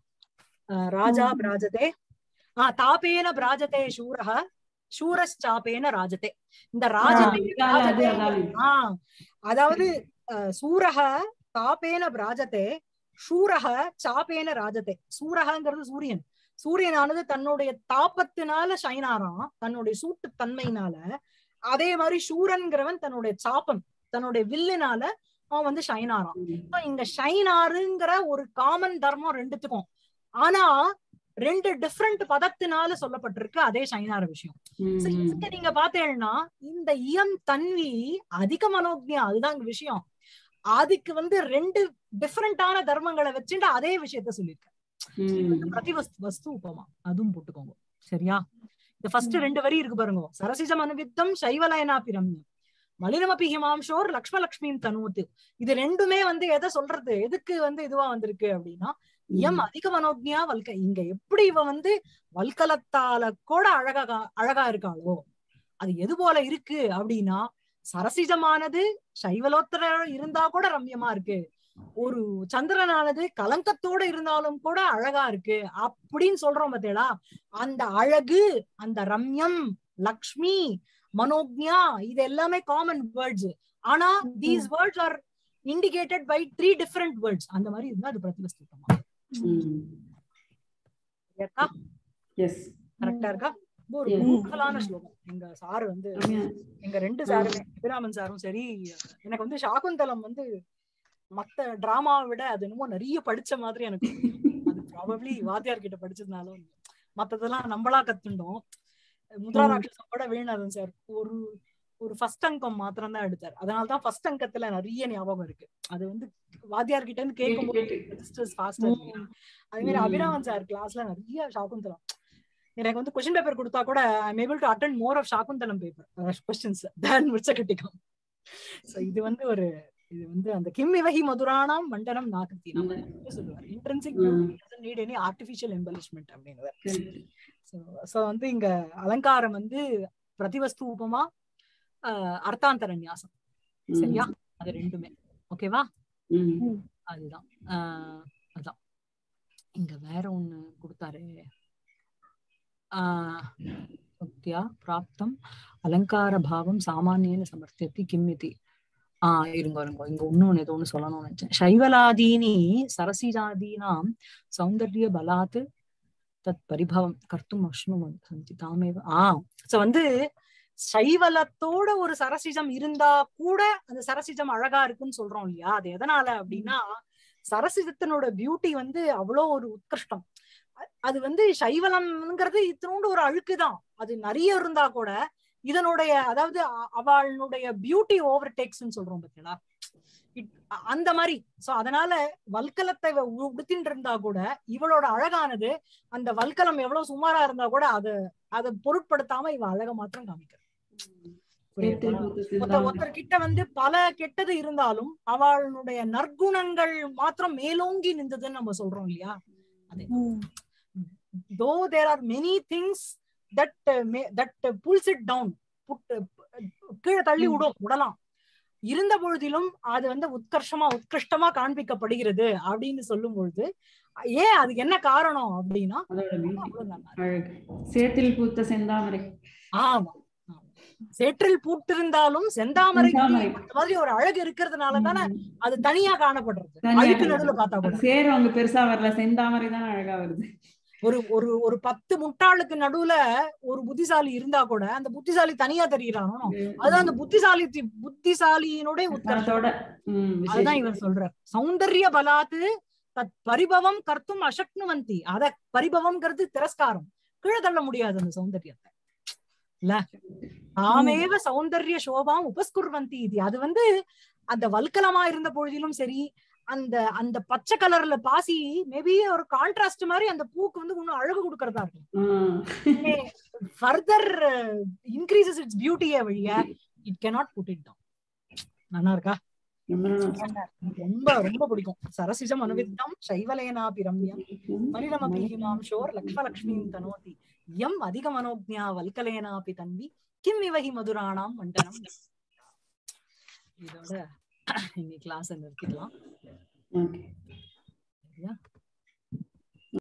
ஆஹ் ராஜா ம். பிராஜதே ஆஹ் தாபேன பிராஜதே சூரஹ சூரஸ்சாபேன ராஜதே இந்த ராஜதே அதால அது ராஜதே அதால ஆஹ் அதாவது அஹ், சூரக தாபேன பிராஜதே சூரக சாபேன ராஜதே சூரகங்கிறது சூரியன் சூரியனானது தன்னுடைய தாபத்தினால ஷைனாராம் தன்னுடைய சூட்டு தன்மையினால அதே மாதிரி சூரன்கிறவன் தன்னுடைய சாப்பம் தன்னுடைய வில்லுனால அவன் வந்து ஷைனாராம் இப்ப இங்க ஷைனாருங்கிற ஒரு காமன் தர்மம் ரெண்டுத்துக்கும் ஆனா ரெண்டு டிஃப்ரெண்ட் பதத்தினால சொல்லப்பட்டிருக்கு அதே ஷைனார விஷயம் So, இங்க நீங்க பாத்தீங்கன்னா இந்த இயம் தன்வி அதிக மனோஜ்ஞா அதுதான் இங்க விஷயம் அதுக்கு வந்து ரெண்டு டிஃபரெண்டான தர்மங்களை வச்சுட்டு அதே விஷயத்த சொல்லியிருக்க பிரதி வஸ்து வஸ்து உபமா அதுவும் போட்டுக்கோங்க சரியா இந்த ஃபர்ஸ்ட் ரெண்டு வரி இருக்கு பாருங்க சரசிஜம் அனுவித்தம் சைவலயனா பிரம்யம் மலினமபி ஹிமாம்சோர் லக்ஷ்மலக்ஷ்மியும் தனுவத்து இது ரெண்டுமே வந்து எதை சொல்றது எதுக்கு வந்து இதுவா வந்திருக்கு அப்படின்னா இயம் அதிக மனோஜ்ஞா வல்க இங்க எப்படி இவ வந்து வல்கலத்தால கூட அழகா அழகா இருக்காளோ அது எது போல இருக்கு அப்படின்னா சரசிஜமானது சைவலோத்தர இருந்தா கூட ரம்யமா இருக்கு ஒரு சந்திரனானது கலங்கத்தோட இருந்தாலும் கூட அழகா இருக்கு அப்படின்னு சொல்றோம் பார்த்தேடா அந்த அழகு அந்த ரம்யம் லக்ஷ்மி மனோஜ்ஞா இது எல்லாமே காமன் வேர்ட்ஸ் ஆனா these words are indicated by three different words அந்த மாதிரி இருந்தா அது பிரதிபஸ்தித்தமா இருக்கா எஸ் கரெக்டா இருக்கா இது ஒரு Yes. பியூட்டிஃபுல்லான ஸ்லோகம் எங்க சார் வந்து எங்க ரெண்டு சாருமே அபிராமன் சாரும் சரி எனக்கு வந்து சாகுந்தலம் வந்து மத்த டிராமாவை விட அது என்னமோ நிறைய படிச்ச மாதிரி எனக்கு அது ப்ராபப்ளி வாத்தியார் கிட்ட படிச்சதுனாலும் மத்ததெல்லாம் நம்மளா கத்துண்டோம் முத்ரா ம். ராட்சசோட வேணாதன் சார் ஒரு ஒரு ஃபர்ஸ்ட் அங்கம் மாத்திரம் தான் எடுத்தார் அதனாலதான் ஃபர்ஸ்ட் அங்கத்துல நிறைய ஞாபகம் இருக்கு அது வந்து வாத்தியார் கிட்ட இருந்து கேட்கும்போது registers faster இல்லையா? அதே மாதிரி ம். அபிராமன் சார் கிளாஸ்ல நிறைய சாகுந்தலம் எனக்கு வந்து கொஸ்டின் பேப்பர் கொடுத்தா கூட I'm able to attend more of Shakuntalam paper questions then மிச்ச கட்டிக்கும் சோ இது வந்து ஒரு இது வந்து அந்த கிம் இவகி மதுரானாம் மண்டனம் நாகத்தி சொல்லுவார் intrinsic hmm. Need any artificial embellishment அப்படின்னு சோ வந்து இங்க அலங்காரம் வந்து பிரதிவஸ்து உபமா ஆஹ் அர்த்தாந்தர நியாசம் சரியா அது ரெண்டுமே ஓகேவா அதுதான் ஆஹ் அதான் இங்க வேற ஒண்ணு கொடுத்தாரு ஆஹ் சத்யா பிராப்தம் அலங்கார பாவம் சாமானியன சமர்த்தியத்தி கிம் இது ஆஹ் இருங்க இருங்க இங்க இன்னொன்னு ஏதோ ஒண்ணு சொல்லணும்னு நினைச்சேன் சைவலாதீனி சரசிஜாதீனாம் சௌந்தர்ய பலாத் தத் பரிபவம் கர்த்தும் அஷ்ணுவம் சந்தி தாமேவ ஆ சோ வந்து சைவலத்தோட ஒரு சரசிஜம் இருந்தா கூட அந்த சரசிஜம் அழகா இருக்குன்னு சொல்றோம் இல்லையா அது எதனால அப்படின்னா சரசிஜத்தினோட பியூட்டி வந்து அவ்வளோ ஒரு உத்கிருஷ்டம் அ- அது வந்து சைவலம்ங்கிறது இத்தினோண்டு ஒரு அழுக்குதான் அது நிறைய இருந்தா கூட இதனுடைய அதாவது அ- அவளுடைய பியூட்டி ஓவர் டேக்ஸ்ன்னு சொல்றோம் பார்த்தீங்களா It- அ- அந்த மாதிரி சோ அதனால வல்கலத்தை இவ உ- உடுத்தின்னு இருந்தா கூட இவளோட அழகானது அந்த வல்கலம் எவ்வளவு சுமாரா இருந்தா கூட அது அதை பொருட்படுத்தாம இவ அழக மாத்திரம் காமிக்க ஒருத்த ஒருத்தர் கிட்ட வந்து பல கெட்டது இருந்தாலும் அவளுடைய நற்குணங்கள் மாத்திரம் மேலோங்கி நின்றதுன்னு நம்ம சொல்றோம் இல்லையா அது though there are many things that that pulls it down கீழே தள்ளி ம். விடும் விடலாம் இருந்த பொழுதிலும் அது வந்து உத்கர்ஷமா உத்கிருஷ்டமா காண்பிக்கப்படுகிறது அப்படின்னு சொல்லும் பொழுது ஏன் அதுக்கு என்ன காரணம் அப்படின்னா அதோட beauty. அவ்வளவு நல்லா இருக்கு. அழகு சேத்தில் பூத்த செந்தாமரை ஆமா ஆமா. சேற்றில் பூட்டிருந்தாலும் செந்தாமரை செந்தாமரை. அந்த மாதிரி ஒரு அழகு இருக்கிறதுனால தானே ம். அது தனியா காணப்படுறது தனியா அழுக்கு காணப்படுது. நடுவுல பார்த்தா கூட சேர் அவங்க பெருசா வரல செந்தாமரை தான் அழகா வருது ஒரு ஒரு ஒரு பத்து முட்டாளுக்கு நடுவுல ஒரு புத்திசாலி இருந்தா கூட அந்த புத்திசாலி தனியா தெரியறானோ அதுதான் அந்த புத்திசாலி புத்திசாலியினுடைய உத்கர்ஷம் அதோட ம், விசேஷம். அதுதான் இவர் சொல்றார் சௌந்தர்ய பலாத்து தத் பரிபவம் கர்த்தும் அசக்னுவந்தி அத பரிபவம்ங்கிறது திரஸ்காரம் கீழே தள்ள முடியாது அந்த சௌந்தர்யத்தை இல்ல தாமேவ சௌந்தர்ய சோபாம் உபஸ்குர்வந்தி இது அது வந்து அந்த வல்கலமா இருந்த பொழுதிலும் சரி அந்த அந்த பச்சை கலர்ல பாசி மேபி ஒரு கான்ட்ராஸ்ட் மாதிரி அந்த பூக்கு வந்து இன்னும் அழகு கொடுக்கறதா இருக்கும் ஆ. ஃபர்தர் இன்க்ரீசஸ் இட்ஸ் பியூட்டியே வழிய it cannot put it down நல்லா இருக்கா ரொம்ப நல்லா ரொம்ப ரொம்ப பிடிக்கும் சரசிஜம் அனுவித்தம் சைவலேனாபி ரம்யம் மலினமபி ஹிமாம்சோர் லக்ஷ்மலக்ஷ்மீம் தனோதி எம் அதிக மனோஜ்ஞா வல்கலேனாபி தன்வி கிம் இவகி மதுராணாம் மண்டனம் இதோட இன்னைக்கு கிளாஸ் நிறுத்திக்கலாம் ஓகே சரியா